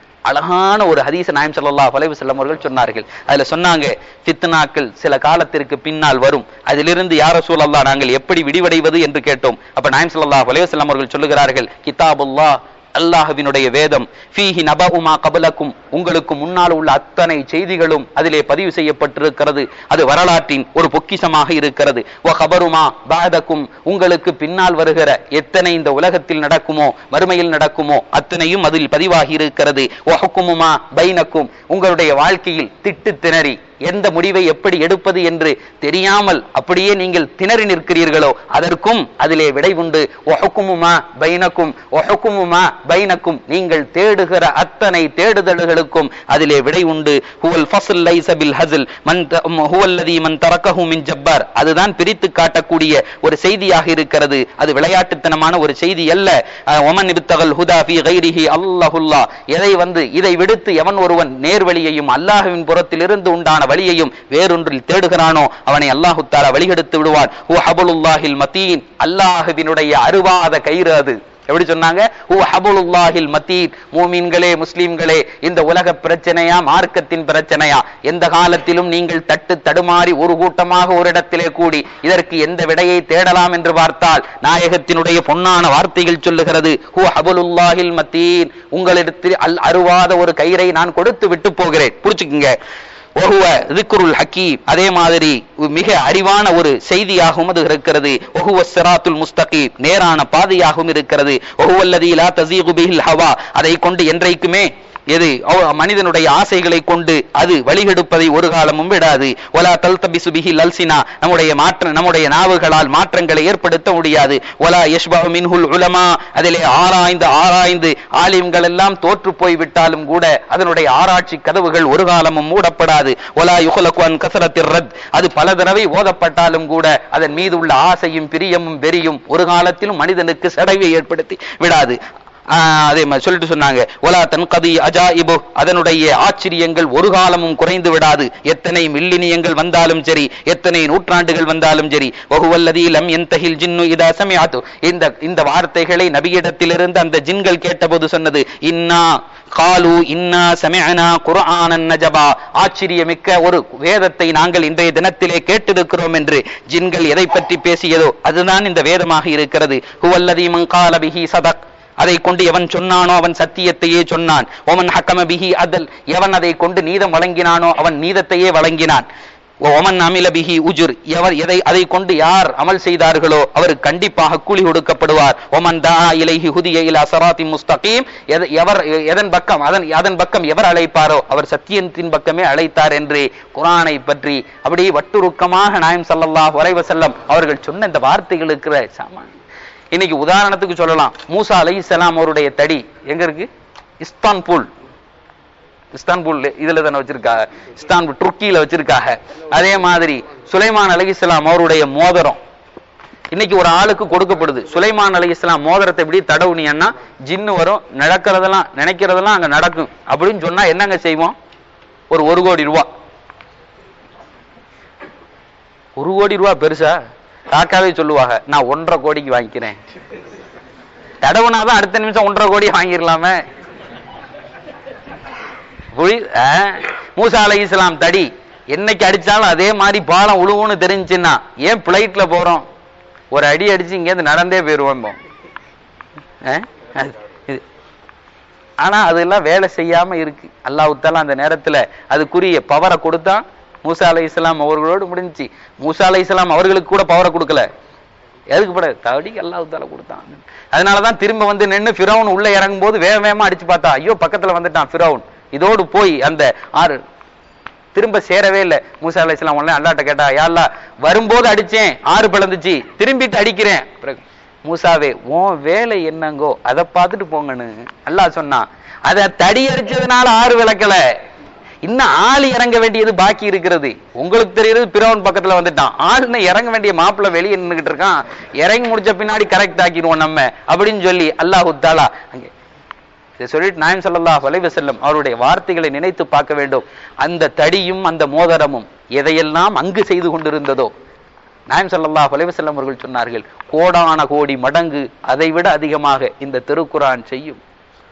அழகான ஒரு ஹதீஸ் நாயம் ஸல்லல்லாஹு அலைஹி வஸல்லம் அவர்கள் சொன்னார்கள் அதுல சொன்னாங்க ஃபித்னாக்கள் சில காலத்திற்கு பின்னால் வரும் அதிலிருந்து யார சூழல்லா நாங்கள் எப்படி விடிவடைவது என்று கேட்டோம் அப்ப நாயம் ஸல்லல்லாஹு அலைஹி வஸல்லம் அவர்கள் சொல்லுகிறார்கள் கிதாபுல்லாஹ் அல்லாஹ்வினுடைய வேதம் ஃபீஹி நபஉமா கபலக்கும் உங்களுக்கு முன்னால் உள்ள அத்தனை செய்திகளும் அதிலே பதிவு செய்யப்பட்டிருக்கிறது அது வரலாற்றின் ஒரு பொக்கிஷமாக இருக்கிறது வ கபருமா பாதக்கும் உங்களுக்கு பின்னால் வருகிற எத்தனை இந்த உலகத்தில் நடக்குமோ மறுமையில் நடக்குமோ அத்தனையும் அதில் பதிவாகி இருக்கிறது வ ஹுக்குமுமா பைனக்கும் உங்களுடைய வாழ்க்கையில் திட்டு திணறி எந்த முடிவை எப்படி எடுப்பது என்று தெரியாமல் அப்படியே நீங்கள் திணறி நிற்கிறீர்களோ அதற்கும் அதிலே விடை உண்டு ஒஹக்குமுமா பைனக்கும் ஒஹக்குமுமா பைனக்கும் நீங்கள் தேடுகிற அத்தனை தேடுதல்களுக்கும் அதிலே விடை உண்டு ஹுவல் ஃபஸ்ல் லைஸ பில் ஹஸ்ல் மன் த- ம- ஹுவல்லதி மன் தரக்கஹு மின் ஜப்பார் அதுதான் பிரித்து காட்டக்கூடிய ஒரு செய்தியாக இருக்கிறது அது விளையாட்டுத்தனமான ஒரு செய்தி அல்ல அஹ், ஒமன் இப்தகல் ஹுதா ஃபீ கைரிஹி அல்லாஹுல்லா எதை வந்து இதை விடுத்து எவன் ஒருவன் நேர்வழியையும் அல்லாஹ்வின் புறத்திலிருந்து உண்டான வழியையும் வேறொன்றில் தேடுகிறானோ அவனை அல்லாஹு தாலா வழிகெடுத்து விடுவான் ஹு ஹபுலுல்லாஹில் மத்தீன் அல்லாஹ்வினுடைய அருவாத கயிறு அது எப்படி சொன்னாங்க ஹு ஹபுலுல்லாஹில் மத்தீன் மூமின்களே முஸ்லிம்களே இந்த உலக பிரச்சனையா மார்க்கத்தின் பிரச்சனையா எந்த காலத்திலும் நீங்கள் தட்டு தடுமாறி ஒரு கூட்டமாக ஒரு இடத்திலே கூடி இதற்கு எந்த விடையை தேடலாம் என்று பார்த்தால் நாயகத்தினுடைய பொன்னான வார்த்தைகள் சொல்லுகிறது ஹு ஹபுலுல்லாஹில் மத்தீன் உங்களிடத்தில் அல் அருவாத ஒரு கயிறை நான் கொடுத்து விட்டு போகிறேன் புடிச்சுக்குங்க ஒஹுவ திக்ருல் ஹக்கீம் அதே மாதிரி மிக அறிவான ஒரு செய்தியாகவும் அது இருக்கிறது ஒஹுவ சிராத்துல் முஸ்தகீம் நேரான பாதையாகவும் இருக்கிறது ஒஹுவல்லதி லா தஸீகு பிஹில் ஹவா அதை கொண்டு என்றைக்குமே எது அவ- மனிதனுடைய ஆசைகளை கொண்டு அது வழிகெடுப்பதை ஒரு காலமும் விடாது ஒலா தல்தபிசு பிஹி லல்சினா நம்முடைய மாற்ற நம்முடைய நாவுகளால் மாற்றங்களை ஏற்படுத்த முடியாது ஒலா யஷ்பஹு மின்ஹுல் உலமா அதிலே ஆராய்ந்து ஆராய்ந்து ஆலிம்கள் எல்லாம் தோற்று போய் விட்டாலும் கூட அதனுடைய ஆராய்ச்சி கதவுகள் ஒரு காலமும் மூடப்படாது ஒலா யுகலகு அன் கசரத்திர் ரத் அது பல தடவை ஓதப்பட்டாலும் கூட அதன் மீது உள்ள ஆசையும் பிரியமும் வெறியும் ஒரு காலத்திலும் மனிதனுக்கு சடைவை ஏற்படுத்தி விடாது ஆஹ் அதே மாதிரி சொல்லிட்டு சொன்னாங்க ஒலா தன்கதி அஜாயிபு அதனுடைய ஆச்சரியங்கள் ஒரு காலமும் குறைந்து விடாது எத்தனை மில்லினியங்கள் வந்தாலும் சரி எத்தனை நூற்றாண்டுகள் வந்தாலும் சரி ஒகுவல்லதி லம் எந்தஹில் ஜின்னு இதா சமியாத்து இந்த இந்த வார்த்தைகளை நபியிடத்திலிருந்து அந்த ஜின்கள் கேட்டபோது சொன்னது இன்னா காலு இன்னா சமிஅனா குர்ஆனன் நஜபா ஆச்சரியமிக்க ஒரு வேதத்தை நாங்கள் இன்றைய தினத்திலே கேட்டிருக்கிறோம் என்று ஜின்கள் எதை பற்றி பேசியதோ அதுதான் இந்த வேதமாக இருக்கிறது ஹுவல்லதி மங்கால பிஹி சதக் அதை கொண்டு எவன் சொன்னானோ அவன் சத்தியத்தையே சொன்னான் ஒமன் ஹக்கம பிஹி அதல் எவன் அதை கொண்டு நீதம் வழங்கினானோ அவன் நீதத்தையே வழங்கினான் ஒமன் அமில பிஹி உஜுர் எவர் எதை அதை கொண்டு யார் அமல் செய்தார்களோ அவர் கண்டிப்பாக கூலி கொடுக்கப்படுவார் ஒமன் தா இலைஹி ஹுதிய இலா சராத்தி முஸ்தகீம் எத- எவர் எதன் பக்கம் அதன் அதன் பக்கம் எவர் அழைப்பாரோ அவர் சத்தியத்தின் பக்கமே அழைத்தார் என்று குரானை பற்றி அப்படி வட்டுருக்கமாக நாயம் ஸல்லல்லாஹு அலைஹி வஸல்லம் அவர்கள் சொன்ன இந்த வார்த்தைகளுக்கு சாமான் இன்னைக்கு உதாரணத்துக்கு சொல்லலாம் மூசா அலைஹிஸ்ஸலாம் அவருடைய தடி எங்க இருக்கு இஸ்தான்புல் இஸ்தான்புல் இதுல தானே வச்சிருக்காங்க இஸ்தான்புல் துருக்கியில வச்சிருக்காங்க அதே மாதிரி சுலைமான் அலைஹிஸ்ஸலாம் அவருடைய மோதிரம் இன்னைக்கு ஒரு ஆளுக்கு கொடுக்கப்படுது சுலைமான் அலைஹிஸ்ஸலாம் மோதிரத்தை எப்படி தடவுனியன்னா ஜின்னு வரும் நடக்கிறதெல்லாம் நினைக்கிறதெல்லாம் அங்க நடக்கும் அப்படின்னு சொன்னா என்னங்க செய்வோம் ஒரு ஒரு கோடி ரூபா ஒரு கோடி ரூபா பெருசா காக்காவே சொல்லுவாங்க நான் ஒன்றரை கோடிக்கு வாங்கிக்கிறேன் தடவுனாதான் அடுத்த நிமிஷம் ஒன்றரை கோடி வாங்கிடலாமே புரி- ஆ, மூசா அலை இஸ்லாம் தடி என்னைக்கு அடிச்சாலும் அதே மாதிரி பாலம் உழுவுன்னு தெரிஞ்சுன்னா ஏன் பிளைட்ல போறோம் ஒரு அடி அடிச்சு இங்கேருந்து நடந்தே போயிருவோம் ஆ? அது- இது- ஆனா அதெல்லாம் வேலை செய்யாம இருக்கு அல்லாஹ் தாலா அந்த நேரத்துல அதுக்குரிய பவரை கொடுத்தான் மூசா அலை இஸ்லாம் அவர்களோடு முடிஞ்சுச்சு மூசா அலை இஸ்லாம் அவர்களுக்கு கூட பவரை கொடுக்கல எதுக்கு பட தடி அல்லாஹ் தாலா கொடுத்தான் அதனாலதான் திரும்ப வந்து நின்னு ஃபிரௌன் உள்ள இறங்கும் போது வேக வேகமா அடிச்சு பார்த்தா ஐயோ பக்கத்துல வந்துட்டான் ஃபிரௌன் இதோடு போய் அந்த ஆறு திரும்ப சேரவே இல்லை மூசா அலை இஸ்லாம் உடனே அல்லாட்ட கேட்டா யா அல்லாஹ் வரும்போது அடிச்சேன் ஆறு பிளந்துச்சு திரும்பிட்டு அடிக்கிறேன் பிறகு மூசாவே உன் வேலை என்னங்கோ அதை பார்த்துட்டு போங்கன்னு அல்லாஹ் சொன்னான் அத தடி அடிச்சதுனால ஆறு விளக்கல இன்னும் ஆள் இறங்க வேண்டியது பாக்கி இருக்கிறது உங்களுக்கு தெரியுறது பிறவன் பக்கத்துல வந்துட்டான் ஆளுன்னு இறங்க வேண்டிய மாப்பிள்ளை வெளியே நின்னுகிட்டு இருக்கான் இறங்கி முடிச்ச பின்னாடி கரெக்ட் ஆக்கிடுவோம் நம்ம அப்படின்னு சொல்லி அல்லாஹு தாலா அங்கே இதை சொல்லிட்டு நாயம் ஸல்லல்லாஹு அலைஹி வஸல்லம் அவருடைய வார்த்தைகளை நினைத்து பார்க்க வேண்டும் அந்த தடியும் அந்த மோதிரமும் எதையெல்லாம் அங்கு செய்து கொண்டிருந்ததோ நாயம் ஸல்லல்லாஹு அலைஹி வஸல்லம் அவர்கள் சொன்னார்கள் கோடான கோடி மடங்கு அதை விட அதிகமாக இந்த திருக்குரான் செய்யும்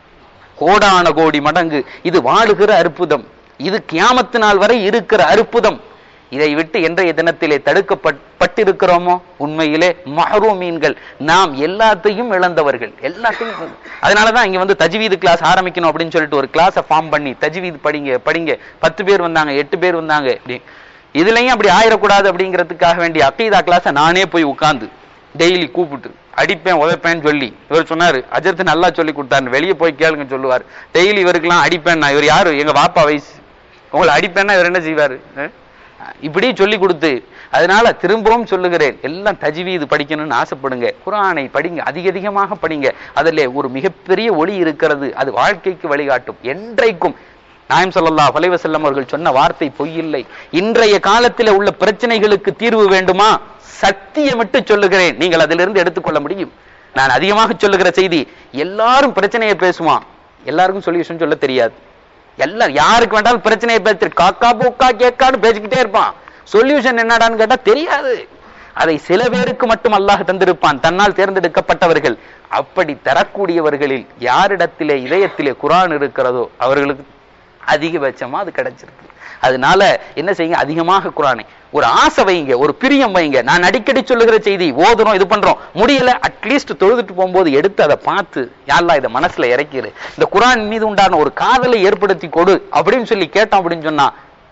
கோடான கோடி மடங்கு இது வாழுகிற அற்புதம் இது கியாமத்து நாள் வரை இருக்கிற அற்புதம் இதை விட்டு இன்றைய தினத்திலே தடுக்கப்பட்டிருக்கிறோமோ உண்மையிலே மஹரூமீன்கள் நாம் எல்லாத்தையும் இழந்தவர்கள் எல்லாத்தையும் அதனாலதான் இங்க வந்து தஜ்வீது கிளாஸ் ஆரம்பிக்கணும் அப்படின்னு சொல்லிட்டு ஒரு கிளாஸை ஃபார்ம் பண்ணி தஜ்வீது படிங்க படிங்க பத்து பேர் வந்தாங்க எட்டு பேர் வந்தாங்க இப்படி இதுலயும் அப்படி ஆயிடக்கூடாது அப்படிங்கிறதுக்காக வேண்டிய அக்கீதா கிளாஸை நானே போய் உட்கார்ந்து டெய்லி கூப்பிட்டு அடிப்பேன் உதைப்பேன்னு சொல்லி இவர் சொன்னாரு அஜர்த்து நல்லா சொல்லி கொடுத்தாரு வெளியே போய் கேளுங்க சொல்லுவார் டெய்லி இவருக்கெல்லாம் அடிப்பேன் நான் இவர் யாரு எங்க வாப்பா வயசு உங்களை அடிப்பேன்னா இவர் என்ன செய்வாரு அஹ்? இப்படி சொல்லி கொடுத்து அதனால திரும்பவும் சொல்லுகிறேன் எல்லாம் தஜ்வீது படிக்கணும்னு ஆசைப்படுங்க குர்ஆனை படிங்க அதிக அதிகமாக படிங்க அதிலே ஒரு மிகப்பெரிய ஒளி இருக்கிறது அது வாழ்க்கைக்கு வழிகாட்டும் என்றைக்கும் நாயம் ஸல்லல்லாஹு அலைஹி வஸல்லம் அவர்கள் சொன்ன வார்த்தை பொய்யில்லை இன்றைய காலத்தில் உள்ள பிரச்சனைகளுக்கு தீர்வு வேண்டுமா சத்தியமிட்டு சொல்லுகிறேன் நீங்கள் அதிலிருந்து எடுத்துக்கொள்ள முடியும் நான் அதிகமாக சொல்லுகிற செய்தி எல்லாரும் பிரச்சனையை பேசுவான் எல்லாருக்கும் சொல்யூஷன் சொல்ல தெரியாது எல்லாம் யாருக்கு வேண்டாலும் பிரச்சனையை பேசி காக்கா பூக்கா கேக்கான்னு பேசிக்கிட்டே இருப்பான் சொல்யூஷன் என்னடான்னு கேட்டா தெரியாது அதை சில பேருக்கு மட்டும் அல்லாஹ் தந்திருப்பான் தன்னால் தேர்ந்தெடுக்கப்பட்டவர்கள் அப்படி தரக்கூடியவர்களில் யாரிடத்திலே இதயத்திலே குரான் இருக்கிறதோ அவர்களுக்கு அதிகபட்சமா அது கிடைச்சிருக்கு அதனால என்ன செய்யுங்க அதிகமாக குரானை ஒரு ஆசை வைங்க ஒரு பிரியம் வைங்க நான் அடிக்கடி சொல்லுகிற செய்தி ஓதுறோம் இது பண்றோம் முடியல அட்லீஸ்ட் தொழுதுட்டு போகும்போது எடுத்து அதை பார்த்து யாழ்லா இதை மனசுல இறக்கிரு இந்த குரான் மீது உண்டான ஒரு காதலை ஏற்படுத்தி கொடு அப்படின்னு சொல்லி கேட்டோம் அப்படின்னு சொன்னா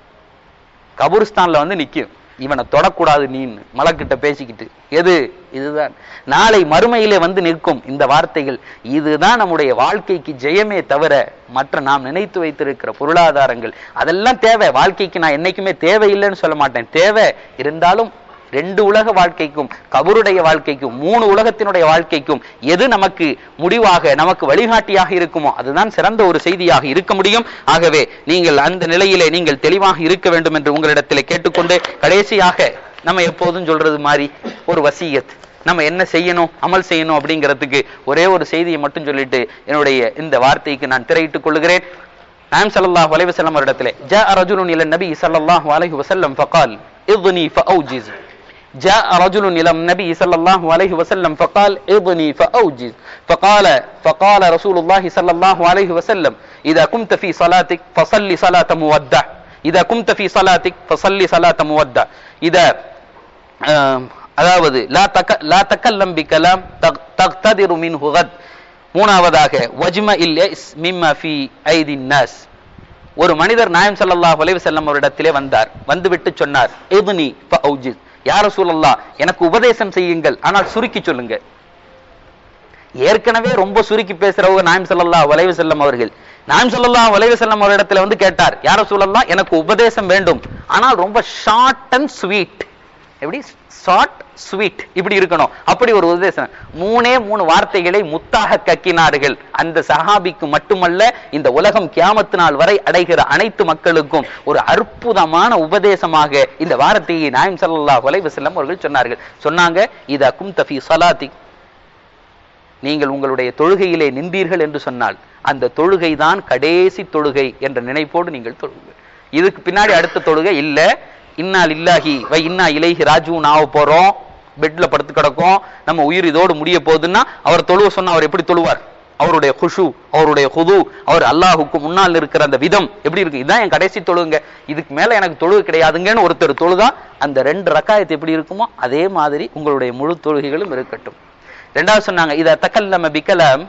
கபூர்ஸ்தான்ல வந்து நிக்கும் இவனை தொடக்கூடாது நீன்னு மலக்கிட்ட பேசிக்கிட்டு எது இதுதான் நாளை மறுமையிலே வந்து நிற்கும் இந்த வார்த்தைகள் இதுதான் நம்முடைய வாழ்க்கைக்கு ஜெயமே தவிர மற்ற நாம் நினைத்து வைத்திருக்கிற பொருளாதாரங்கள் அதெல்லாம் தேவை வாழ்க்கைக்கு நான் என்னைக்குமே தேவையில்லைன்னு சொல்ல மாட்டேன் தேவை இருந்தாலும் ரெண்டு உலக வாழ்க்கைக்கும் கபருடைய வாழ்க்கைக்கும் மூணு உலகத்தினுடைய வாழ்க்கைக்கும் எது நமக்கு முடிவாக நமக்கு வழிகாட்டியாக இருக்குமோ அதுதான் சிறந்த ஒரு செய்தியாக இருக்க முடியும் ஆகவே நீங்கள் அந்த நிலையிலே நீங்கள் தெளிவாக இருக்க வேண்டும் என்று உங்களிடத்திலே கேட்டுக்கொண்டு கடைசியாக நம்ம எப்போதும் சொல்றது மாதிரி ஒரு வசியத் நம்ம என்ன செய்யணும் அமல் செய்யணும் அப்படிங்கிறதுக்கு ஒரே ஒரு செய்தியை மட்டும் சொல்லிட்டு என்னுடைய இந்த வார்த்தைக்கு நான் திரையிட்டுக் கொள்ளுகிறேன் நாயம் ஸல்லல்லாஹு அலைஹி வஸல்லம் அவரிடத்திலே ஜாஅ ரஜுலுன் இலன் நபி ஸல்லல்லாஹு அலைஹி வஸல்லம் ஃபகால் இத்னி ஃபஅوجز جاء رجل إلى النبي صلى الله عليه وسلم فقال اضني فأوجز فقال فقال رسول الله صلى الله عليه وسلم إذا كنت في صلاتك فصل صلاة مودع إذا كنت في صلاتك فصل صلاة مودع إذا ஆஹ், அதாவது லா தக்க லா தக்கல்லம் பிகலாம் தக் தக்ததிரு மின்ஹு கத் மூணாவதாக வஜ்ம இல் யஸ் மிம்ம ஃபி ஐதின் நாஸ் ஒரு மனிதர் நாயம் ஸல்லல்லாஹு அலைஹி வஸல்லம் அவரிடத்திலே வந்தார் வந்துவிட்டு சொன்னார் இப்னி ஃபௌஜிஸ் யா ரசூலல்லாஹ் எனக்கு உபதேசம் செய்யுங்கள் ஆனால் சுருக்கி சொல்லுங்க ஏற்கனவே ரொம்ப சுருக்கி பேசுறவங்க நாயம் ஸல்லல்லாஹு அலைஹி வஸல்லம் அவர்கள் நாயம் ஸல்லல்லாஹு அலைஹி வஸல்லம் அவரிடத்துல வந்து கேட்டார் யா ரசூலல்லாஹ் எனக்கு உபதேசம் வேண்டும் ஆனால் ரொம்ப ஷார்ட் அண்ட் ஸ்வீட் எப்படி ஷார்ட் ஸ்வீட் இப்படி இருக்கணும் அப்படி ஒரு உபதேசம் மூணே மூணு வார்த்தைகளை முத்தாக கக்கினார்கள் அந்த சஹாபிக்கு மட்டுமல்ல இந்த உலகம் கியாமத்து நாள் வரை அடைகிற அனைத்து மக்களுக்கும் ஒரு அற்புதமான உபதேசமாக இந்த வார்த்தையை நாயம் ஸல்லல்லாஹு அலைஹி வஸல்லம் அவர்கள் சொன்னார்கள் சொன்னாங்க இதா கும்த ஃபீ ஸலாத்தி நீங்கள் உங்களுடைய தொழுகையிலே நின்றீர்கள் என்று சொன்னால் அந்த தொழுகை தான் கடைசி தொழுகை என்ற நினைப்போடு நீங்கள் தொழுங்கள் இதுக்கு பின்னாடி அடுத்த தொழுகை இல்ல இன்னா இல்லாஹி வை இன்னா இலைஹி ராஜுவும் ஆக போறோம் பெட்ல படுத்து கிடக்கும் நம்ம உயிர் இதோடு முடிய போகுதுன்னா அவர் தொழுவ சொன்னா அவர் எப்படி தொழுவார் அவருடைய குஷு அவருடைய ஹுது அவர் அல்லாஹுக்கு முன்னால் இருக்கிற அந்த விதம் எப்படி இருக்கு இதுதான் என் கடைசி தொழுகுங்க இதுக்கு மேல எனக்கு தொழுகை கிடையாதுங்கன்னு ஒருத்தர் தொழுதா அந்த ரெண்டு ரக்காயத்து எப்படி இருக்குமோ அதே மாதிரி உங்களுடைய முழு தொழுகைகளும் இருக்கட்டும் ரெண்டாவது சொன்னாங்க இத தக்கல்லம பிகலாம்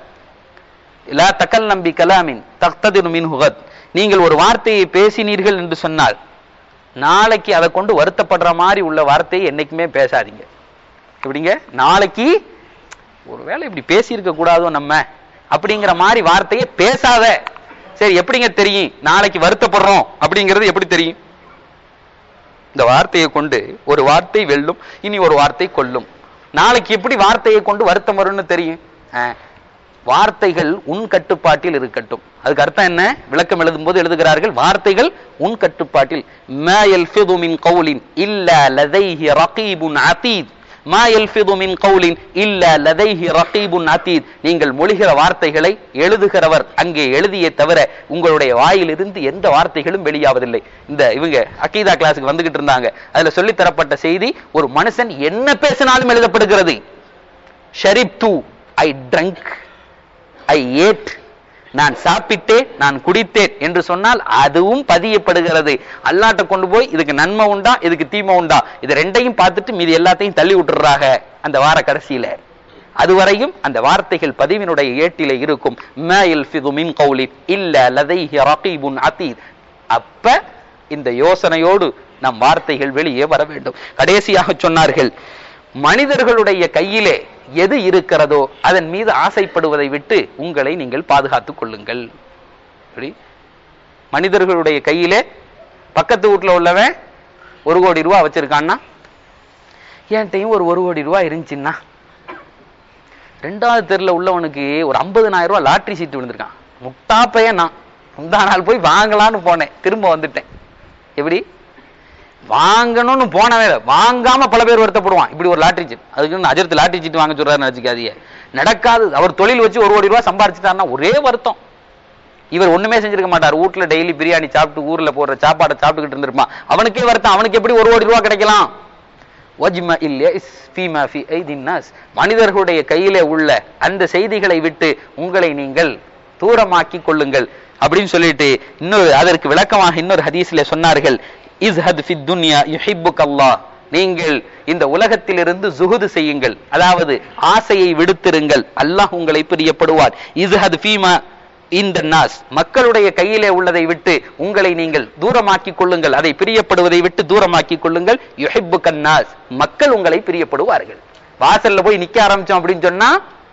லா தக்கல்லம் பி கலாமின் தக்ததிரு மின் ஹுகத் நீங்கள் ஒரு வார்த்தையை பேசினீர்கள் என்று சொன்னால் நாளைக்கு அதை கொண்டு வருத்தப்படுற மாதிரி உள்ள வார்த்தையை என்னைக்குமே பேசாதீங்க எப்படிங்க நாளைக்கு ஒருவேளை இப்படி பேசியிருக்க கூடாதோ நம்ம அப்படிங்கிற மாதிரி வார்த்தையை பேசாத சரி எப்படிங்க தெரியும் நாளைக்கு வருத்தப்படுறோம் அப்படிங்கிறது எப்படி தெரியும் இந்த வார்த்தையை கொண்டு ஒரு வார்த்தை வெல்லும் இனி ஒரு வார்த்தை கொல்லும் நாளைக்கு எப்படி வார்த்தையை கொண்டு வருத்தம் வரும்னு தெரியும் ஆஹ், வார்த்தைகள் உன் கட்டுப்பாட்டில் இருக்கட்டும் அதுக்கு அர்த்தம் என்ன விளக்கம் எழுதும் போது எழுதுகிறார்கள் வார்த்தைகள் உன் கட்டுப்பாட்டில் ما يلفظ من قول إلا لديه رقيب عتيد ما يلفظ من قول إلا لديه رقيب عتيد நீங்கள் மொழிகிற வார்த்தைகளை எழுதுகிறவர் அங்கே எழுதியே தவிர உங்களுடைய வாயிலிருந்து எந்த வார்த்தைகளும் வெளியாவதில்லை இந்த இவங்க அக்கீதா கிளாஸுக்கு வந்துகிட்டு இருந்தாங்க அதுல சொல்லித் தரப்பட்ட செய்தி ஒரு மனுஷன் என்ன பேசினாலும் எழுதப்படுகிறது ஷரிப் to I drunk I ate நான் சாப்பிட்டேன் நான் குடித்தேன் என்று சொன்னால் அதுவும் பதியப்படுகிறது அல்லாட்ட கொண்டு போய் இதுக்கு நன்மை உண்டா இதுக்கு தீமை உண்டா இது ரெண்டையும் பார்த்துட்டு மீதி எல்லாத்தையும் தள்ளி விட்டுறாங்க அந்த வார கடைசியில அதுவரையும் அந்த வார்த்தைகள் பதிவினுடைய ஏட்டிலே இருக்கும் ما يلفظ من قول إلا لديه رقيب عتيد அப்ப இந்த யோசனையோடு நம் வார்த்தைகள் வெளியே வர வேண்டும் கடைசியாக சொன்னார்கள் மனிதர்களுடைய கையிலே எது இருக்கிறதோ அதன் மீது ஆசைப்படுவதை விட்டு உங்களை நீங்கள் பாதுகாத்துக் கொள்ளுங்கள் எப்படி? மனிதர்களுடைய கையிலே பக்கத்து வீட்டுல உள்ளவன் ஒரு கோடி ரூபா வச்சிருக்கான்னா என்கிட்டயும் ஒரு ஒரு கோடி ரூபா இருந்துச்சுன்னா ரெண்டாவது தெருல உள்ளவனுக்கு ஒரு 50000 ரூபாய் லாட்டரி சீட்டு விழுந்திருக்கான் முட்டா பையன் நான் முந்தா நாள் போய் வாங்கலாம்னு போனேன் திரும்ப வந்துட்டேன் எப்படி வாங்கணும்னு போனவே இல்ல. வாங்காம பல பேர் வருத்தப்படுவான் இப்படி ஒரு லாட்டரி சீட் அதுக்கு அஜர்த்து லாட்டரி சீட் வாங்க சொல்றாரு நினைச்சுக்காதீங்க நடக்காது அவர் தொழில் வச்சு ஒரு கோடி ரூபாய் சம்பாரிச்சுட்டாருன்னா ஒரே வருத்தம் இவர் ஒண்ணுமே செஞ்சிருக்க மாட்டார் வீட்டுல டெய்லி பிரியாணி சாப்பிட்டு ஊர்ல போடுற சாப்பாடை சாப்பிட்டுக்கிட்டு இருந்திருப்பான் அவனுக்கே வருத்தம் அவனுக்கு எப்படி ஒரு கோடி ரூபாய் கிடைக்கலாம் வஜ்ம இல்யஸ் ஃபீமா ஃபீ ஐதின் நாஸ். மனிதர்களுடைய கையிலே உள்ள அந்த செய்திகளை விட்டு உங்களை நீங்கள் தூரமாக்கி கொள்ளுங்கள் அப்படின்னு சொல்லிட்டு இன்னொரு அதற்கு விளக்கமாக இன்னொரு ஹதீஸ்ல சொன்னார்கள் இஸ்ஹத் ஃபித் துன்யா யுஹிப்புக் அல்லாஹ் நீங்கள் இந்த உலகத்திலிருந்து ஜுஹுது செய்யுங்கள் அதாவது ஆசையை விடுத்திருங்கள் அல்லாஹ் உங்களை பிரியப்படுவார் இஸ்ஹத் ஃபீமா இந்த நாஸ் மக்களுடைய கையிலே உள்ளதை விட்டு உங்களை நீங்கள் தூரமாக்கிக் கொள்ளுங்கள் அதை பிரியப்படுவதை விட்டு தூரமாக்கிக் கொள்ளுங்கள் யுஹிப்பு கன்னாஸ் மக்கள் உங்களை பிரியப்படுவார்கள் வாசல்ல போய் நிக்க ஆரம்பிச்சோம் அப்படின்னு சொன்னா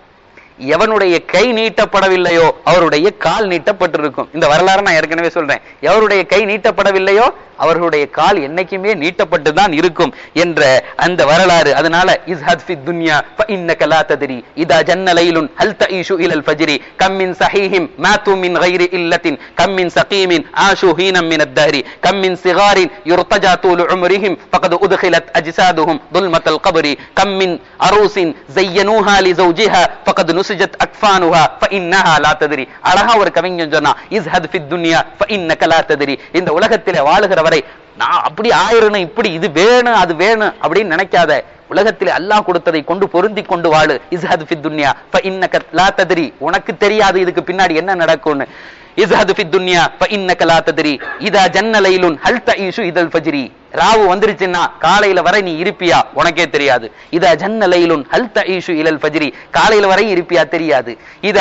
எவனுடைய கை நீட்டப்படவில்லையோ அவருடைய கால் நீட்டப்பட்டிருக்கும் இந்த வரலாறு நான் ஏற்கனவே சொல்றேன் எவருடைய கை நீட்டப்படவில்லையோ அவர்களுடைய கால் என்னைக்குமே நீட்டப்பட்டு தான் இருக்கும் என்ற அந்த வரலாறு அதனால இஸ்ஹத் ஃபி துன்யா ஃப இன்னக லா தத்ரி இதா ஜன்ன லைலுன் ஹல் தஈஷு இலல் ஃபஜ்ரி கம் மின் ஸஹீஹிம் மாத்து மின் கைரி இல்லத்தின் கம் மின் சகீமின் ஆஷு ஹீனம் மின் الدهر كم من صغار يرتجى طول عمرهم فقد أدخلت أجسادهم ظلمة القبر كم من عروس زينوها لزوجها فقد نسجت أكفانها فإنها لا تدري அழகா ஒரு கவிஞன் சொன்னா இஸ்ஹத் ஃபி துன்யா فإنك لا تدري இந்த உலகத்திலே வாழுகிற வரை நான் அப்படி ஆயிரணும் இப்படி இது வேணும் அது வேணும் அப்படின்னு நினைக்காத உலகத்திலே அல்லாஹ் கொடுத்ததை கொண்டு பொருந்தி கொண்டு வாழு இஸ்ஹத் ஃபி துன்யா فإنك لا تدري உனக்கு தெரியாது இதுக்கு பின்னாடி என்ன நடக்கும்னு இஸ்ஹத் ஃபி துன்யா فإنك لا تدري இதா ஜன்ன லைலுன் ஹல் தஈஷு இதல் ஃபஜ்ரி ராவு வந்துருச்சுன்னா காலையில வரை நீ இருப்பியா உனக்கே தெரியாது இதா ஜன்ன லைலுன் ஹல் தஈஷு இலல் ஃபஜ்ரி காலையில வரை இருப்பியா தெரியாது இத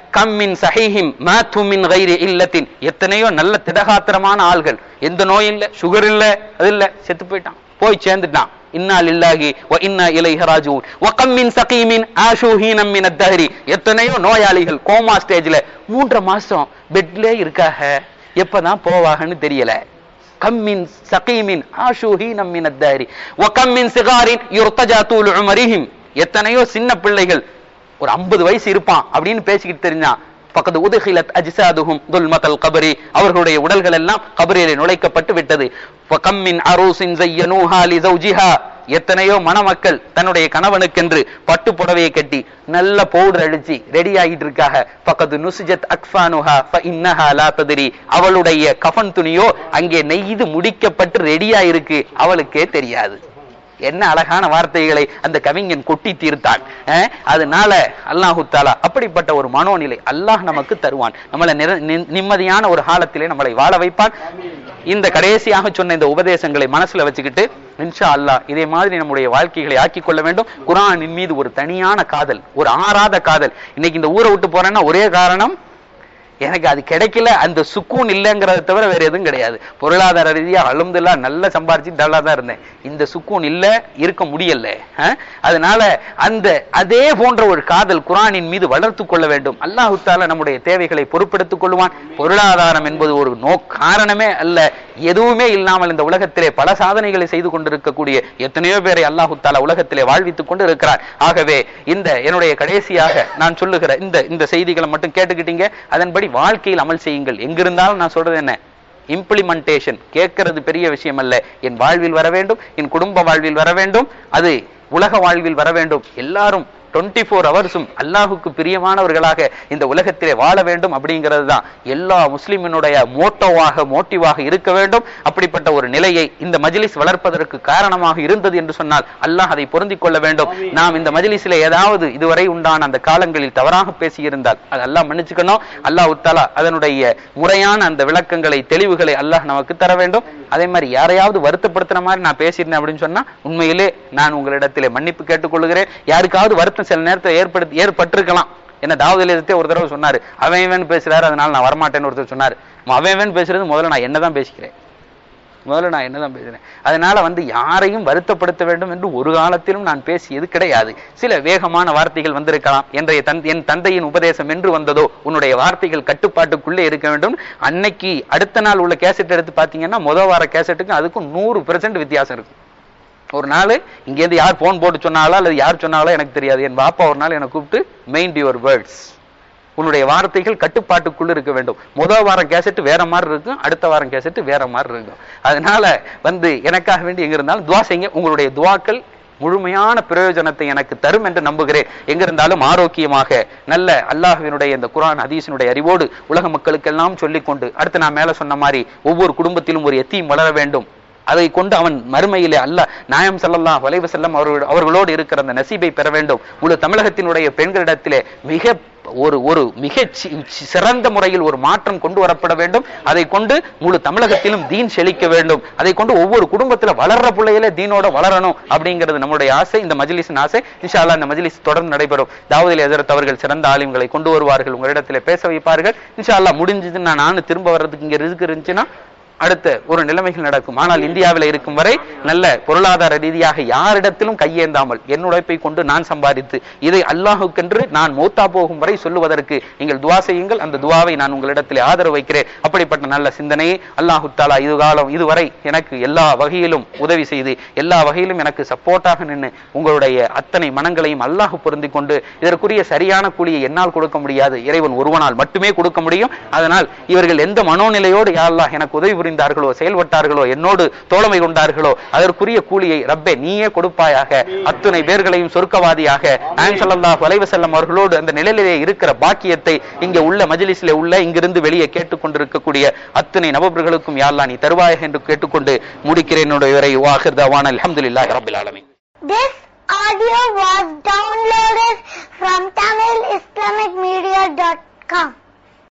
கம்மின் சஹீஹிம் மாத்து மின் கைரி இல்லத்தின் எத்தனையோ நல்ல திடகாத்திரமான ஆள்கள் எந்த நோயும் இல்ல சுகர் இல்ல அது இல்ல செத்து போயிட்டான் போய் சேர்ந்துட்டான் இன்னா லில்லாஹி வ இன்னா இலைஹி ராஜிஊன் வ கம் மின் சகீமின் ஆஷு ஹீனம் மின் அத்தஹரி எத்தனையோ நோயாளிகள் கோமா ஸ்டேஜ்ல மூன்றரை மாசம் பெட்லயே இருக்காக எப்பதான் போவாங்கன்னு தெரியல கம்மின் சகீமின் ஆஷு ஹீனம் மின் அத்தஹரி வ கம் மின் சிகாரின் யுர்தஜா தூல் உமரிஹிம் எத்தனையோ சின்ன பிள்ளைகள் ஒரு 50 வயசு இருப்பான் அப்படின்னு பேசிக்கிட்டு தெரிஞ்சான் பக்கத்து உதுகிலத் அஜ்சாதுஹும் துல்மத்தல் கபரி அவர்களுடைய உடல்கள் எல்லாம் கபரிலே நுழைக்கப்பட்டு விட்டது கம்மின் அரூசின் ஜையனூஹா லி ஜௌஜிஹா எத்தனையோ மணமக்கள் தன்னுடைய கணவனுக்கென்று பட்டு புடவையை கட்டி நல்ல பவுடர் அடிச்சு ரெடி ஆகிட்டு இருக்காக பக்கத்து நுசுஜத் அக்ஃபானுஹா ஃப இன்னஹா லா தத்ரி அவளுடைய கஃன் துணியோ அங்கே நெய்து முடிக்கப்பட்டு ரெடியா இருக்கு அவளுக்கே தெரியாது என்ன அழகான வார்த்தைகளை அந்த கவிஞன் கொட்டி தீர்த்தான் அஹ், அதனால அல்லாஹு தாலா அப்படிப்பட்ட ஒரு மனோநிலை அல்லாஹ் நமக்கு தருவான் நம்மளை நிர- நி- நிம்மதியான ஒரு காலத்திலே நம்மளை வாழ வைப்பான் இந்த கடைசியாக சொன்ன இந்த உபதேசங்களை மனசுல வச்சுக்கிட்டு இன்ஷா அல்லாஹ் இதே மாதிரி நம்முடைய வாழ்க்கைகளை ஆக்கிக் கொள்ள வேண்டும் குர்ஆனின் மீது ஒரு தனியான காதல் ஒரு ஆறாத காதல் இன்னைக்கு இந்த ஊரை விட்டு போறேன்னா ஒரே காரணம் எனக்கு அது கிடைக்கல அந்த சுக்கூன் இல்லைங்கிறத தவிர வேற எதுவும் கிடையாது பொருளாதார ரீதியா அழுந்துலா நல்லா சம்பாரிச்சு நல்லா தான் இருந்தேன் இந்த சுக்கூன் இல்ல இருக்க முடியல அஹ்? அதனால அந்த அதே போன்ற ஒரு காதல் குரானின் மீது வளர்த்து கொள்ள வேண்டும் அல்லாஹு தாலா நம்முடைய தேவைகளை பொறுப்பெடுத்துக் கொள்வான் பொருளாதாரம் என்பது ஒரு நோ காரணமே அல்ல எதுவுமே இல்லாமல் இந்த உலகத்திலே பல சாதனைகளை செய்து கொண்டிருக்கக்கூடிய எத்தனையோ பேரை அல்லாஹு தாலா உலகத்திலே வாழ்வித்துக் கொண்டு இருக்கிறார் ஆகவே இந்த என்னுடைய கடைசியாக நான் சொல்லுகிற இந்த இந்த செய்திகளை மட்டும் கேட்டுக்கிட்டீங்க அதன்படி வாழ்க்கையில் அமல் செய்யுங்கள் எங்கிருந்தாலும் நான் சொல்றது என்ன இம்ப்ளிமெண்டேஷன் கேட்கறது பெரிய விஷயம் அல்ல என் வாழ்வில் வர வேண்டும் என் குடும்ப வாழ்வில் வர வேண்டும் அது உலக வாழ்வில் வர வேண்டும் எல்லாரும் டுவெண்ட்டி ஃபோர் ஹவர்ஸும் அல்லாஹுக்கு பிரியமானவர்களாக இந்த உலகத்திலே வாழ வேண்டும் அப்படிங்கிறது தான் எல்லா முஸ்லிமினுடைய மோட்டோவாக மோட்டிவாக இருக்க வேண்டும் அப்படிப்பட்ட ஒரு நிலையை இந்த மஜ்லிஸ் வளர்ப்பதற்கு காரணமாக இருந்தது என்று சொன்னால் அல்லாஹ் அதை பொருந்திக் கொள்ள வேண்டும் நாம் இந்த மஜ்லிஸிலே ஏதாவது இதுவரை உண்டான அந்த காலங்களில் தவறாக பேசியிருந்தால் அது அல்லாஹ் மன்னிச்சுக்கணும் அல்லாஹ் உத்தாலா அதனுடைய முறையான அந்த விளக்கங்களை தெளிவுகளை அல்லாஹ் நமக்கு தர வேண்டும் அதே மாதிரி யாரையாவது வருத்தப்படுத்துற மாதிரி நான் பேசியிருந்தேன் அப்படின்னு சொன்னா உண்மையிலே நான் உங்களிடத்திலே மன்னிப்பு கேட்டுக்கொள்கிறேன் யாருக்காவது வருத்தம் சில நேரத்தில் ஏற்படுத்தி ஏற்பட்டிருக்கலாம் என்ன தாவூத் அலிதத்தை ஒரு தடவை சொன்னாரு அவன் இவன் பேசுறாரு அதனால நான் வரமாட்டேன்னு ஒருத்தர் சொன்னாரு அவன் இவன் பேசுறது முதல்ல நான் என்னதான் பேசிக்கிறேன் முதல்ல நான் என்னதான் பேசுறேன் அதனால வந்து யாரையும் வருத்தப்படுத்த வேண்டும் என்று ஒரு காலத்திலும் நான் பேசியது கிடையாது சில வேகமான வார்த்தைகள் வந்திருக்கலாம் என்றைய தன் என் தந்தையின் உபதேசம் என்று வந்ததோ உன்னுடைய வார்த்தைகள் கட்டுப்பாட்டுக்குள்ளே இருக்க வேண்டும் அன்னைக்கு அடுத்த நாள் உள்ள கேசட் எடுத்து பார்த்தீங்கன்னா முத வார கேசட்டுக்கும் அதுக்கும் நூறு பெர்சன்ட் வித்தியாசம் இருக்கும் ஒரு நாள் இங்கேருந்து யார் போன் போட்டு சொன்னாலோ அல்லது யார் சொன்னாலோ எனக்கு தெரியாது என் பாப்பா ஒரு நாள் என்னை கூப்பிட்டு மெயின்ட் யுவர் வேர்ட்ஸ் உன்னுடைய வார்த்தைகள் கட்டுப்பாட்டுக்குள்ள இருக்க வேண்டும் முதல் வாரம் கேசட் வேற மாதிரி இருக்கும் அடுத்த வாரம் கேசட் வேற மாதிரி இருக்கும் அதனால வந்து எனக்காக வேண்டி எங்க இருந்தாலும் துவா செய்யுங்க உங்களுடைய துவாக்கள் முழுமையான பிரயோஜனத்தை எனக்கு தரும் என்று நம்புகிறேன் எங்க இருந்தாலும் ஆரோக்கியமாக நல்ல அல்லாஹ்வினுடைய இந்த குர்ஆன் ஹதீஸினுடைய அறிவோடு உலக மக்களுக்கெல்லாம் சொல்லிக்கொண்டு அடுத்து நான் மேல சொன்ன மாதிரி ஒவ்வொரு குடும்பத்திலும் ஒரு எத்தீம் வளர வேண்டும் அதை கொண்டு அவன் மறுமையிலே அல்ல நாயம் ஸல்லல்லாஹு அலைஹி வஸல்லம் அவர்கள் அவர்களோடு இருக்கிற அந்த நசீபை பெற வேண்டும் முழு தமிழகத்தினுடைய பெண்களிடத்திலே மிக ஒரு ஒரு மிக சி- சி- சிறந்த முறையில் ஒரு மாற்றம் கொண்டு வரப்பட வேண்டும் அதை கொண்டு முழு தமிழகத்திலும் தீன் செழிக்க வேண்டும் அதை கொண்டு ஒவ்வொரு குடும்பத்துல வளர்ற பிள்ளையில தீனோட வளரணும் அப்படிங்கிறது நம்முடைய ஆசை இந்த மஜ்லிஸின் ஆசை இன்ஷா அல்லாஹ் இந்த மஜ்லிஸ் தொடர்ந்து நடைபெறும் தாவூத் எதிர்த்து அவர்கள் சிறந்த ஆலிம்களை கொண்டு வருவார்கள் உங்களிடத்திலே பேச வைப்பார்கள் இன்ஷா அல்லாஹ் முடிஞ்சதுன்னா நானும் திரும்ப வர்றதுக்கு இங்க ரிஸ்க் இருந்துச்சுன்னா அடுத்த ஒரு நிலைமைகள் நடக்கும் ஆனால் இந்தியாவில் இருக்கும் வரை நல்ல பொருளாதார ரீதியாக யாரிடத்திலும் கையேந்தாமல் என் உழைப்பை கொண்டு நான் சம்பாதித்து இதை அல்லாஹுக்கென்று நான் மூத்தா போகும் வரை சொல்லுவதற்கு நீங்கள் துவா செய்யுங்கள் அந்த துவாவை நான் உங்களிடத்தில் ஆதரவு வைக்கிறேன் அப்படிப்பட்ட நல்ல சிந்தனையை அல்லாஹு தாலா இதுகாலம் இதுவரை எனக்கு எல்லா வகையிலும் உதவி செய்து எல்லா வகையிலும் எனக்கு சப்போர்ட்டாக நின்று உங்களுடைய அத்தனை மனங்களையும் அல்லாஹ் பொருந்திக் கொண்டு இதற்குரிய சரியான கூலியை என்னால் கொடுக்க முடியாது இறைவன் ஒருவனால் மட்டுமே கொடுக்க முடியும் அதனால் இவர்கள் எந்த மனோநிலையோடு யா அல்லாஹ் எனக்கு உதவி புரிந்தார்களோ செயல்பட்டார்களோ என்னோடு தோழமை கொண்டார்களோ அதற்குரிய கூலியை ரப்பே நீயே கொடுப்பாயாக அத்துணை பேர்களையும் சொர்க்கவாதியாக நாயம் ஸல்லல்லாஹு அலைஹி வஸல்லம் அவர்களோடு அந்த நிலையிலே இருக்கிற பாக்கியத்தை இங்க உள்ள மஜ்லிஸிலே உள்ள இங்கிருந்து வெளியே கேட்டுக்கொண்டிருக்கக்கூடிய அத்துணை நபர்களுக்கும் யா அல்லாஹ் நீ தருவாயாக என்று கேட்டுக்கொண்டு முடிக்கிறேன் என்னுடைய உரை வாஹிர் தவான் அல்ஹம்துலில்லாஹி ரப்பில் ஆலமீன் This audio was downloaded from TamilIslamicMedia.com.